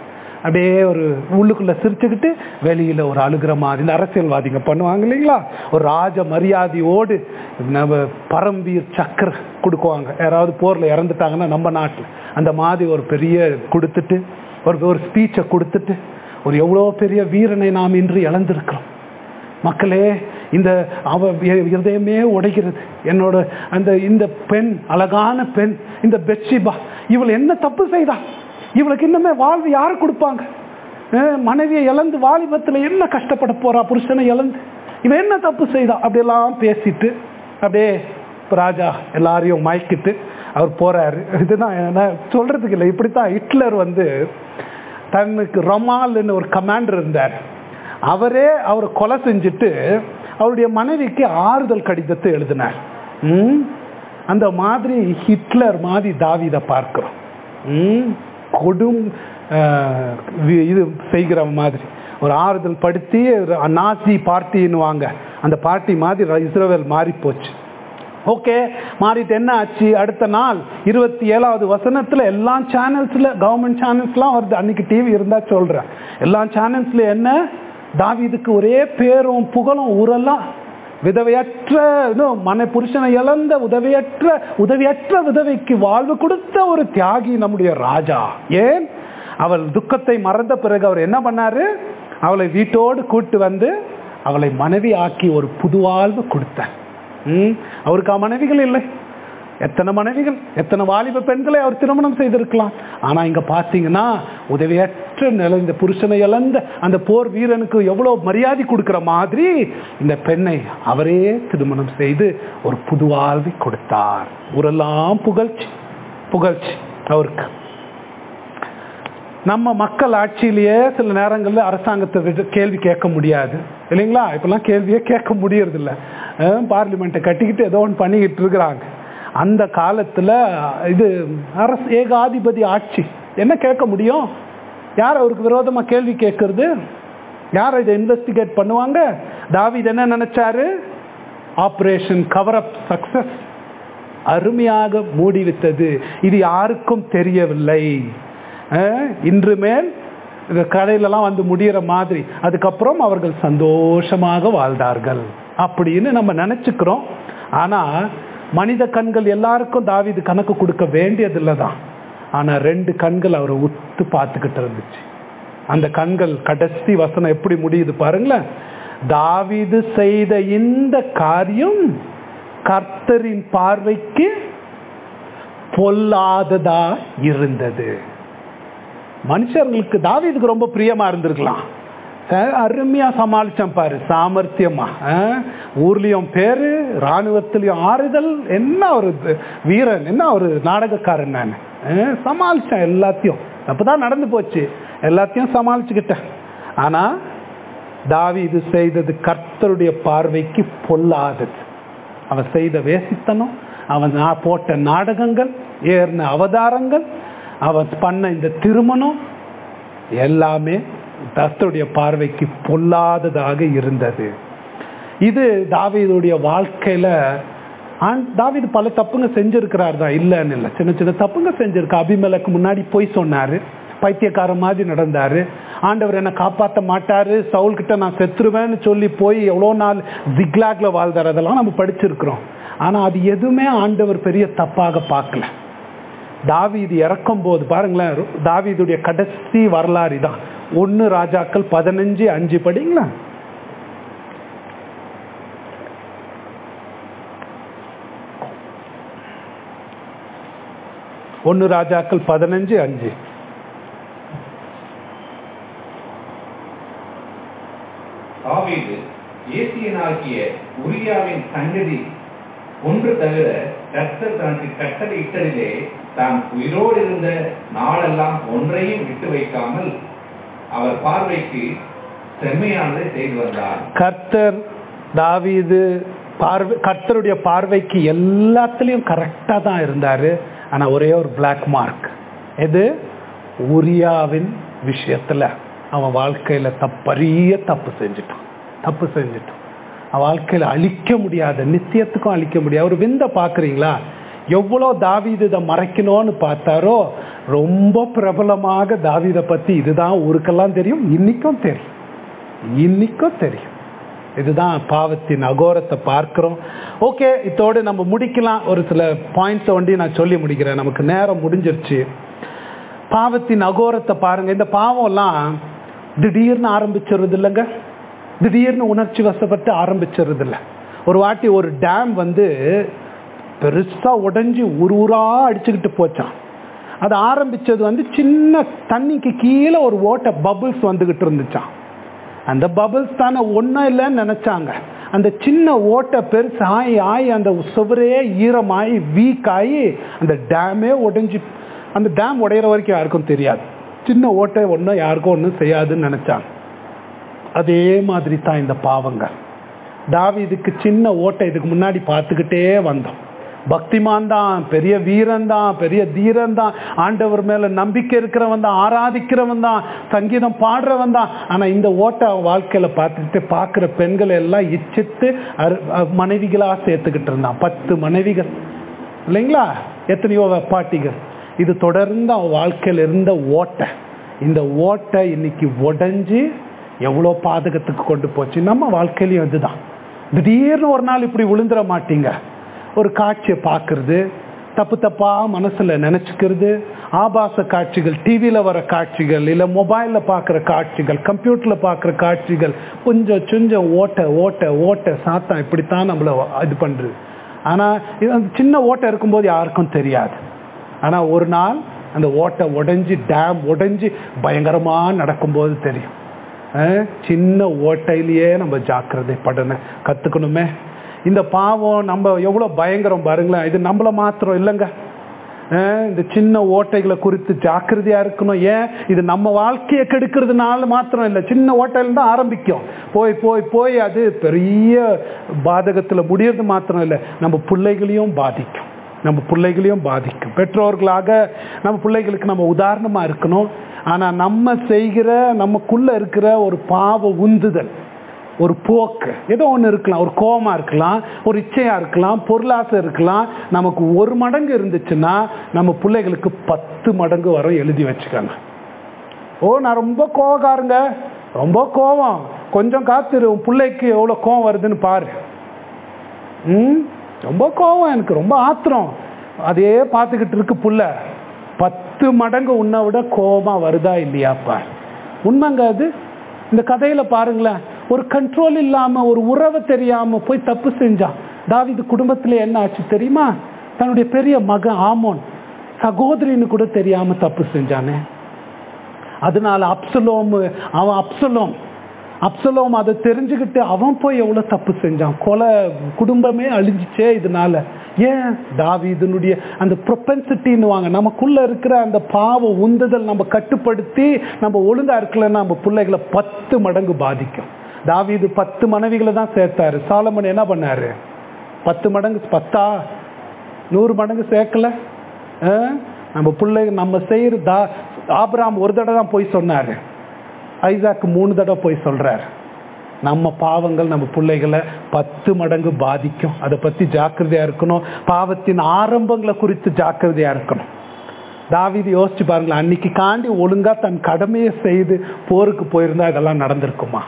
அப்படியே ஒரு உள்ளுக்குள்ள சிரிச்சுக்கிட்டு வெளியில ஒரு அழுகிற மாதிரி இந்த அரசியல்வாதிங்க பண்ணுவாங்க இல்லைங்களா ஒரு ராஜ மரியாதையோடு நம்ம பரம்பீர் சக்கர கொடுக்குவாங்க யாராவது போர்ல இறந்துட்டாங்கன்னா நம்ம நாட்டில் அந்த மாதிரி ஒரு பெரிய கொடுத்துட்டு ஒரு ஒரு ஸ்பீச்சை கொடுத்துட்டு ஒரு எவ்வளோ பெரிய வீரனை நாம் இன்று இழந்திருக்கிறோம் மக்களே இந்த அவ எ- இருதயமே உடைகிறது என்னோட அந்த இந்த பெண் அழகான பெண் இந்த பெட்ஷிபா இவள் என்ன தப்பு செய்தா இவளுக்கு இன்னுமே வாழ்வு யாரு கொடுப்பாங்க அஹ் மனைவியை இழந்து வாலிபத்துல என்ன கஷ்டப்பட போறா புருஷனை இழந்து இவன் என்ன தப்பு செய்தா அப்படியெல்லாம் பேசிட்டு அப்படியே இப்ப ராஜா எல்லாரையும் மயக்கிட்டு அவர் போறாரு இதுதான் நான் சொல்றதுக்கு இல்லை இப்படித்தான் ஹிட்லர் வந்து தனக்கு ரொமால்னு ஒரு கமாண்டர் இருந்தார் அவரே அவரை கொலை செஞ்சுட்டு அவருடைய மனைவிக்கு ஆறுதல் கடிதத்தை எழுதினார் ம்? அந்த மாதிரி ஹிட்லர் மாதிரி தாவீதை பார்க்கிறோம் ம்? கொடும் அஹ், வி- இது செய்கிற மாதிரி ஒரு ஆறுதல் படுத்தி நாசி பார்ட்டின்னுவாங்க அந்த பார்ட்டி மாதிரி இஸ்ரேல் மாறி போச்சு ஓகே மாறிட்டு என்ன ஆச்சு அடுத்த நாள் இருபத்தி ஏழாவது வசனத்துல எல்லா சேனல்ஸ்ல கவர்மெண்ட் சேனல்ஸ்லாம் வருது அன்னைக்கு டிவி இருந்தா சொல்றேன் எல்லா சேனல்ஸ்ல என்ன தாவீதுக்கு ஒரே பேரும் புகழும் ஊரெல்லாம் விதவையற்ற இன்னும் மன புருஷனை இழந்த உதவியற்ற உதவியற்ற விதவைக்கு வாழ்வு கொடுத்த ஒரு தியாகி நம்முடைய ராஜா ஏன் அவள் துக்கத்தை மறந்த பிறகு அவர் என்ன பண்ணாரு அவளை வீட்டோடு கூட்டு வந்து அவளை மனைவி ஆக்கி ஒரு புது வாழ்வு கொடுத்தார் ம், அவருக்கு அ- மனைவிகள் இல்லை எத்தனை மனைவிகள் எத்தனை வாலிப பெண்களை அவர் திருமணம் செய்திருக்கலாம் ஆனா இங்க பாத்தீங்கன்னா உதவியற்ற நிலை இந்த புருஷனை இழந்த அந்த போர் வீரனுக்கு எவ்வளவு மரியாதை கொடுக்கிற மாதிரி இந்த பெண்ணை அவரே திருமணம் செய்து ஒரு புது வாழ்வை கொடுத்தார் ஊரெல்லாம் புகழ்ச்சி புகழ்ச்சி அவருக்கு நம்ம மக்கள் ஆட்சியிலேயே சில நேரங்களில் அரசாங்கத்தை விட்டு கேள்வி கேட்க முடியாது இல்லைங்களா இப்பெல்லாம் கேள்வியே கேட்க முடியறது இல்ல பார்லிமெண்ட்டை கட்டிக்கிட்டு ஏதோ ஒன்று பண்ணிக்கிட்டு இருக்கிறாங்க அந்த காலத்துல இது அரசு ஏகாதிபதி ஆட்சி என்ன கேட்க முடியும் யார் அவருக்கு விரோதமா கேள்வி கேட்கறது யார் இதை இன்வெஸ்டிகேட் பண்ணுவாங்க தாவீது என்ன நினைச்சாரு ஆபரேஷன் கவர் அப் சக்சஸ் அருமையாக மூடிவிட்டது இது யாருக்கும் தெரியவில்லை அஹ், இன்று மேல் இந்த கடையிலலாம் வந்து முடியிற மாதிரி அதுக்கப்புறம் அவர்கள் சந்தோஷமாக வாழ்ந்தார்கள் அப்படின்னு நம்ம நினைச்சுக்கிறோம் ஆனா மனித கண்கள் எல்லாருக்கும் தாவீது கணக்கு கொடுக்க வேண்டியதில்லை தான் ஆனா ரெண்டு கண்கள் அவரை உத்து பார்த்துக்கிட்டு இருந்துச்சு அந்த கண்கள் கடைசி வசனம் எப்படி முடியுது பாருங்களேன் தாவீது செய்த இந்த காரியம் கர்த்தரின் பார்வைக்கு பொல்லாததா இருந்தது மனுஷர்களுக்கு தாவீதுக்கு ரொம்ப பிரியமா இருந்திருக்கலாம் அஹ் அருமையா சமாளிச்சான் பாரு சாமர்த்தியமா அஹ் ஊர்லயும் பேரு ராணுவத்திலயும் ஆறுதல் என்ன ஒரு இது- வீரன் என்ன ஒரு நாடகக்காரன் நான் அஹ் சமாளிச்சேன் எல்லாத்தையும் அப்பதான் நடந்து போச்சு எல்லாத்தையும் சமாளிச்சுக்கிட்டேன் ஆனா தாவீது செய்தது கர்த்தருடைய பார்வைக்கு பொல்லாதது அவன் செய்த வேசித்தனம் அவன் நா- போட்ட நாடகங்கள் ஏறின அவதாரங்கள் அவன் பண்ண இந்த திருமணம் எல்லாமே கர்த்தருடைய பார்வைக்கு பொல்லாததாக இருந்தது இது தாவீதுடைய வாழ்க்கையில ஆண்- தாவீது பல தப்புங்க செஞ்சிருக்கிறார் தான் இல்லைன்னு இல்லை சின்ன சின்ன தப்புங்க செஞ்சிருக்கா அபிமேலக்கு முன்னாடி போய் சொன்னாரு பைத்தியக்காரன் மாதிரி நடந்தாரு ஆண்டவர் என்னை காப்பாற்ற மாட்டாரு சவுல் கிட்ட நான் செத்துருவேன்னு சொல்லி போய் எவ்வளோ நாள் ஜிக்லாக்ல வாழ்ந்தார் அதெல்லாம் நம்ம படிச்சிருக்கிறோம் ஆனா அது எதுவுமே ஆண்டவர் பெரிய தப்பாக பார்க்கல தாவீது இறக்கும் போது பாருங்களேன் ரு- தாவீதுடைய கடைசி வரலாறு தான் ஒன்னு ராஜாக்கள் பதினஞ்சு அஞ்சு படிங்களா ஒன்னு ராஜாக்கள் பதினஞ்சு அஞ்சு தாவீது ஏசியனாகிய உரியாவின் சங்கதி ஒன்று தவிர கர்த்தர் தனக்கு கட்டளையிட்டதிலே தான் உயிரோடு இருந்த நாளெல்லாம் ஒன்றையும் விட்டு வைக்காமல் அவர் பார்வைக்கு செம்மையானதை செய்து வந்தார் கர்த்தர் தாவீது பார்வை கர்த்தருடைய பார்வைக்கு எல்லாத்துலயும் கரெக்டா தான் இருந்தாரு ஆனா ஒரே ஒரு பிளாக் மார்க் எது உரியாவின் விஷயத்துல அவன் வாழ்க்கையில தப்பரிய தப்பு செஞ்சுட்டான் தப்பு செஞ்சுட்டான் அவன் வாழ்க்கையில அழிக்க முடியாத நித்தியத்துக்கும் அழிக்க முடியாது ஒரு விந்த பாக்குறீங்களா எவ்வளோ தாவீது இதை மறைக்கணும்னு பார்த்தாரோ ரொம்ப பிரபலமாக தாவீதை பத்தி இதுதான் ஊருக்கெல்லாம் தெரியும் இன்னைக்கும் தெரியும் இன்னைக்கும் தெரியும் இதுதான் பாவத்தின் அகோரத்தை பார்க்கிறோம் ஓகே இதோடு நம்ம முடிக்கலாம் ஒரு சில பாயிண்ட்ஸை ஒண்டி நான் சொல்லி முடிக்கிறேன் நமக்கு நேரம் முடிஞ்சிருச்சு பாவத்தின் அகோரத்தை பாருங்க இந்த பாவம்லாம் திடீர்னு ஆரம்பிச்சிருது இல்லைங்க திடீர்னு உணர்ச்சி வசப்பட்டு ஆரம்பிச்சிருது இல்லை ஒரு வாட்டி ஒரு டேம் வந்து பெருசா உடைஞ்சு ஒரு ஊரா அடிச்சுக்கிட்டு போச்சான் அது ஆரம்பிச்சது வந்து சின்ன தண்ணிக்கு கீழே ஒரு ஓட்ட பபுள்ஸ் வந்துகிட்டு இருந்துச்சான் அந்த பபுள்ஸ் தானே ஒன்றும் இல்லைன்னு நினைச்சாங்க அந்த சின்ன ஓட்டை பெருசு ஆகி ஆகி அந்த சுவரே ஈரமாகி வீக் ஆகி அந்த டேமே உடைஞ்சு அந்த டேம் உடையிற வரைக்கும் யாருக்கும் தெரியாது சின்ன ஓட்டை ஒன்றும் யாருக்கும் ஒன்றும் செய்யாதுன்னு நினைச்சாங்க அதே மாதிரி தான் இந்த பாவங்கள் தாவீதுக்கு சின்ன ஓட்டை இதுக்கு முன்னாடி பார்த்துக்கிட்டே வந்தோம் பக்திமான் தான் பெரிய வீரன் தான் பெரிய தீரன் தான் ஆண்டவர் மேல நம்பிக்கை இருக்கிறவன் தான் ஆராதிக்கிறவன் தான் சங்கீதம் பாடுறவன் தான் ஆனா இந்த ஓட்ட அவன் வாழ்க்கையில பார்த்துக்கிட்டு பார்க்குற பெண்களை எல்லாம் இச்சித்து அரு- அஹ் மனைவிகளா சேர்த்துக்கிட்டு இருந்தான் பத்து மனைவிகள் இல்லைங்களா எத்தனையோ பாட்டிகள் இது தொடர்ந்து அவன் வாழ்க்கையில் இருந்த ஓட்டை இந்த ஓட்டை இன்னைக்கு உடைஞ்சு எவ்வளோ பாதகத்துக்கு கொண்டு போச்சு நம்ம வாழ்க்கையிலையும் இதுதான் திடீர்னு ஒரு நாள் இப்படி விழுந்துட மாட்டீங்க ஒரு காட்சியை பார்க்கறது தப்பு தப்பா மனசுல நினைச்சுக்கிறது ஆபாச காட்சிகள் டிவியில வர காட்சிகள் இல்ல மொபைல்ல பார்க்குற காட்சிகள் கம்ப்யூட்டர்ல பார்க்குற காட்சிகள் கொஞ்சம் கொஞ்சம் ஓட்ட ஓட்ட ஓட்ட சாத்தம் இப்படித்தான் நம்மள இது பண்றது ஆனா இது அந்த சின்ன ஓட்டை இருக்கும்போது யாருக்கும் தெரியாது ஆனா ஒரு நாள் அந்த ஓட்டை உடைஞ்சு டேம் உடைஞ்சு பயங்கரமா நடக்கும்போது தெரியும் அஹ் சின்ன ஓட்டையிலேயே நம்ம ஜாக்கிரதை படணும் கத்துக்கணுமே இந்த பாவம் நம்ம எவ்வளவு பயங்கரம் பாருங்களேன் இது நம்மள மாத்திரம் இல்லைங்க அஹ் இந்த சின்ன ஓட்டைகளை குறித்து ஜாக்கிரதையா இருக்கணும் ஏன் இது நம்ம வாழ்க்கையை கெடுக்கிறதுனால மாத்திரம் இல்லை சின்ன ஓட்டையில தான் ஆரம்பிக்கும் போய் போய் போய் அது பெரிய பாதகத்துல முடியறது மாத்திரம் இல்லை நம்ம பிள்ளைகளையும் பாதிக்கும் நம்ம பிள்ளைகளையும் பாதிக்கும் பெற்றோர்களாக நம்ம பிள்ளைகளுக்கு நம்ம உதாரணமா இருக்கணும் ஆனா நம்ம செய்கிற நமக்குள்ள இருக்கிற ஒரு பாவ உந்துதல் ஒரு போக்கு ஏதோ ஒன்று இருக்கலாம் ஒரு கோபமா இருக்கலாம் ஒரு இச்சையா இருக்கலாம் பொருளாசை இருக்கலாம் நமக்கு ஒரு மடங்கு இருந்துச்சுன்னா நம்ம பிள்ளைகளுக்கு பத்து மடங்கு வரும் எழுதி வச்சுக்கோங்க ஓ நான் ரொம்ப கோவக்காரங்க ரொம்ப கோவம் கொஞ்சம் காத்துரு உன் பிள்ளைக்கு எவ்வளோ கோவம் வருதுன்னு பாரு ம் ரொம்ப கோவம் எனக்கு ரொம்ப ஆத்திரம் அதே பார்த்துக்கிட்டு இருக்கு புள்ள பத்து மடங்கு உன்னை விட கோவமா வருதா இல்லையாப்பா உண்மைங்க அது இந்த கதையில பாருங்களேன் ஒரு கண்ட்ரோல் இல்லாம ஒரு உறவு தெரியாம போய் தப்பு செஞ்சான் தாவிது குடும்பத்துல என்ன ஆச்சு தெரியுமா தன்னுடைய பெரிய மகன் ஆமோன் சகோதரின்னு கூட தெரியாம தப்பு செஞ்சானே அதனால அப்சலோம் அவன் அப்சலோம் அப்சலோம் அதை தெரிஞ்சுக்கிட்டு அவன் போய் எவ்வளவு தப்பு செஞ்சான் கொலை குடும்பமே அழிஞ்சிச்சே இதனால ஏன் தாவீதனுடைய அந்த ப்ரொபென்சிட்டின்னு வாங்க நமக்குள்ள இருக்கிற அந்த பாவ உந்துதல் நம்ம கட்டுப்படுத்தி நம்ம ஒழுங்கா இருக்கலன்னா நம்ம பிள்ளைகளை பத்து மடங்கு பாதிக்கும் தாவீது பத்து மனைவிகளை தான் சேர்த்தாரு சாலமன் என்ன பண்ணாரு பத்து மடங்கு பத்தா நூறு மடங்கு சேர்க்கல ஆ? நம்ம பிள்ளைங்க நம்ம செய்யற தா ஆபிராம் ஒரு தடவை தான் போய் சொன்னாரு ஐசாக்கு மூணு தடவை போய் சொல்றாரு நம்ம பாவங்கள் நம்ம பிள்ளைகளை பத்து மடங்கு பாதிக்கும் அதை பத்தி ஜாக்கிரதையா இருக்கணும் பாவத்தின் ஆரம்பங்களை குறித்து ஜாக்கிரதையா இருக்கணும் தாவீது யோசிச்சு பாருங்களேன் அன்னைக்கு காண்டி ஒழுங்கா தன் கடமையை செய்து போருக்கு போயிருந்தா இதெல்லாம் நடந்திருக்குமா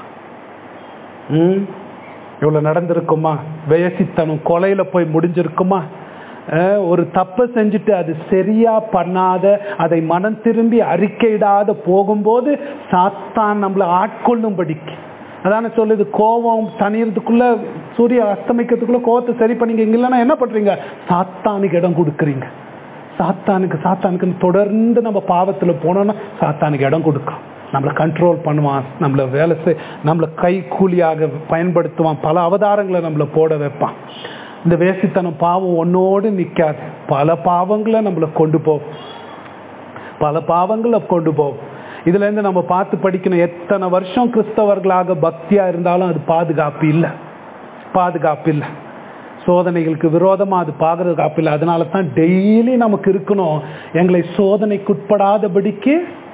ம் இவ்வளவு நடந்திருக்குமா வேசித்தனம் கொலையில போய் முடிஞ்சிருக்குமா அஹ், ஒரு தப்பை செஞ்சுட்டு அது சரியா பண்ணாத அதை மனம் திரும்பி அறிக்கையிடாத போகும்போது சாத்தான் நம்மளை ஆட்கொள்ளும்படிக்கு அதான சொல்லுது கோபம் தனியறதுக்குள்ள சூரிய அஸ்தமிக்கிறதுக்குள்ள கோவத்தை சரி பண்ணீங்க இங்க இல்லைன்னா என்ன பண்றீங்க சாத்தானுக்கு இடம் கொடுக்குறீங்க சாத்தானுக்கு சாத்தானுக்கு தொடர்ந்து நம்ம பாவத்துல போனோம்னா சாத்தானுக்கு இடம் கொடுக்கும் நம்மளை கண்ட்ரோல் பண்ணுவான் நம்மளை வேலை செய் நம்மளை கை கூலியாக பயன்படுத்துவான் பல அவதாரங்களை நம்மளை போட வைப்பான் இந்த வேசித்தனம் பாவம் ஒன்னோடு நிக்காது பல பாவங்களை நம்மளை கொண்டு போகும் பல பாவங்களை கொண்டு போகும் இதுல இருந்து நம்ம பார்த்து படிக்கணும் எத்தனை வருஷம் கிறிஸ்தவர்களாக பக்தியா இருந்தாலும் அது பாதுகாப்பு இல்லை பாதுகாப்பு இல்லை சோதனைகளுக்கு விரோதமா அது பாதுகாப்பு இல்லை அதனால தான் டெய்லி நமக்கு இருக்கணும் எங்களை சோதனைக்குட்படாதபடிக்கு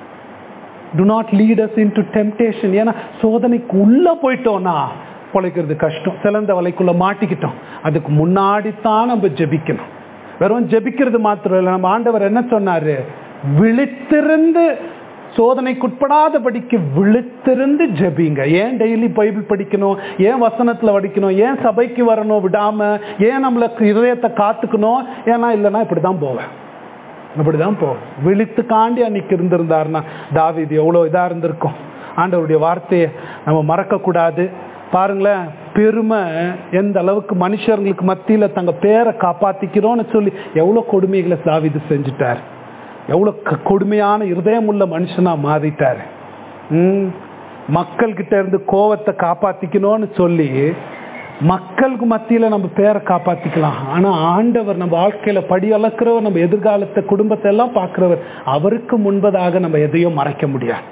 do not lead us into temptation ஏன்னா சோதனைக்கு உள்ள போயிட்டோம்னா பொழைக்கிறது கஷ்டம் சிலந்த வலைக்குள்ள மாட்டிக்கிட்டோம் அதுக்கு முன்னாடி தான் நம்ம ஜெபிக்கணும் வெறும் ஜெபிக்கிறது மாத்திரம் இல்லை நம்ம ஆண்டவர் என்ன சொன்னாரு விழித்திருந்து சோதனைக்குட்படாதபடிக்கு விழித்திருந்து ஜெபிங்க ஏன் டெய்லி பைபிள் படிக்கணும் ஏன் வசனத்துல படிக்கணும் ஏன் சபைக்கு வரணும் விடாம ஏன் நம்மள இதயத்தை காத்துக்கணும் ஏன்னா இல்லைன்னா இப்படிதான் போவேன் இப்படிதான் போகும் விழித்து காண்டி அன்னைக்கு இருந்திருந்தாருன்னா தாவீது எவ்வளோ இதா இருந்திருக்கும் ஆண்டவருடைய வார்த்தையை நம்ம மறக்க கூடாது பாருங்களேன் பெருமை எந்த அளவுக்கு மனுஷர்களுக்கு மத்தியில தங்க பேரை காப்பாத்திக்கிறோம்னு சொல்லி எவ்வளவு கொடுமைகளை தாவீது செஞ்சுட்டார் எவ்வளவு க- கொடுமையான இருதயம் உள்ள மனுஷனா மாறிட்டாரு ம் மக்கள் கிட்ட இருந்து கோவத்தை காப்பாத்திக்கணும்னு சொல்லி மக்களுக்கு மத்தியில நம்ம பேரை காப்பாத்திக்கலாம் ஆனா ஆண்டவர் நம்ம வாழ்க்கையில படி அளக்கிறவர் நம்ம எதிர்காலத்தை குடும்பத்தை எல்லாம் பார்க்கிறவர் அவருக்கு முன்பதாக நம்ம எதையும் மறைக்க முடியாது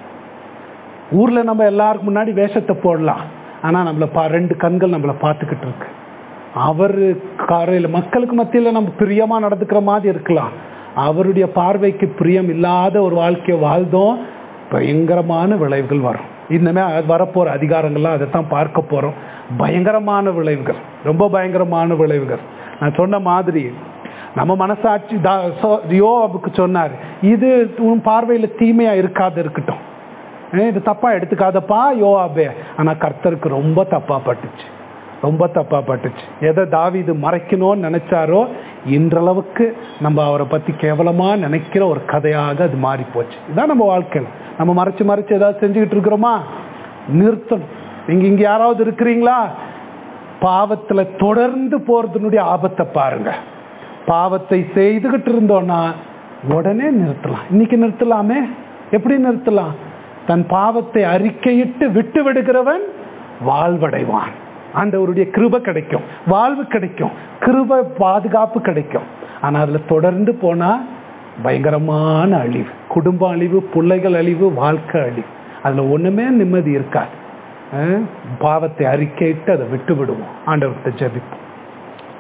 ஊர்ல நம்ம எல்லாருக்கும் முன்னாடி வேஷத்தை போடலாம் ஆனா நம்மள பா ரெண்டு கண்கள் நம்மளை பார்த்துக்கிட்டு இருக்கு அவரு காரையில மக்களுக்கு மத்தியில நம்ம பிரியமா நடந்துக்கிற மாதிரி இருக்கலாம் அவருடைய பார்வைக்கு பிரியம் இல்லாத ஒரு வாழ்க்கையை வாழ்ந்தோம் பயங்கரமான விளைவுகள் வரும் இன்னமே அது வரப்போற அதிகாரங்கள்லாம் அதைத்தான் பார்க்க போறோம் பயங்கரமான விளைவுகள் ரொம்ப பயங்கரமான விளைவுகள் நான் சொன்ன மாதிரி நம்ம மனசாட்சி தா- சோ- யோவாபுக்கு சொன்னார் இது உன் பார்வையில தீமையா இருக்காது இருக்கட்டும் ஏ, இது தப்பா எடுத்துக்காதப்பா யோவாபே ஆனா கர்த்தருக்கு ரொம்ப தப்பா பட்டுச்சு ரொம்ப தப்பா பட்டுச்சு எதை தாவீது மறைக்கணும்னு நினைச்சாரோ இன்றளவுக்கு நம்ம அவரை பத்தி கேவலமா நினைக்கிற ஒரு கதையாக அது மாறி போச்சு இதான் நம்ம வாழ்க்கையில் நம்ம மறைச்சு மறைச்சு ஏதாவது செஞ்சுக்கிட்டு இருக்கிறோமா நிறுத்தணும் நீங்க இங்க யாராவது இருக்கிறீங்களா பாவத்துல தொடர்ந்து போறதுனுடைய ஆபத்தை பாருங்க பாவத்தை செய்துகிட்டு இருந்தோம்னா உடனே நிறுத்தலாம் இன்னைக்கு நிறுத்தலாமே எப்படி நிறுத்தலாம் தன் பாவத்தை அறிக்கையிட்டு விட்டு விடுகிறவன் வாழ்வடைவான் ஆண்டவருடைய கிருபை கிடைக்கும் வாழ்வு கிடைக்கும் கிருபை பாதுகாப்பு கிடைக்கும் ஆனா அதுல தொடர்ந்து போனா பயங்கரமான அழிவு குடும்ப அழிவு பிள்ளைகள் அழிவு வாழ்க்கை அழிவு அதுல ஒண்ணுமே நிம்மதி இருக்காது அஹ் பாவத்தை அறிக்கையிட்டு அதை விட்டு விடுவோம் ஆண்டவர்கிட்ட ஜெபிப்போம்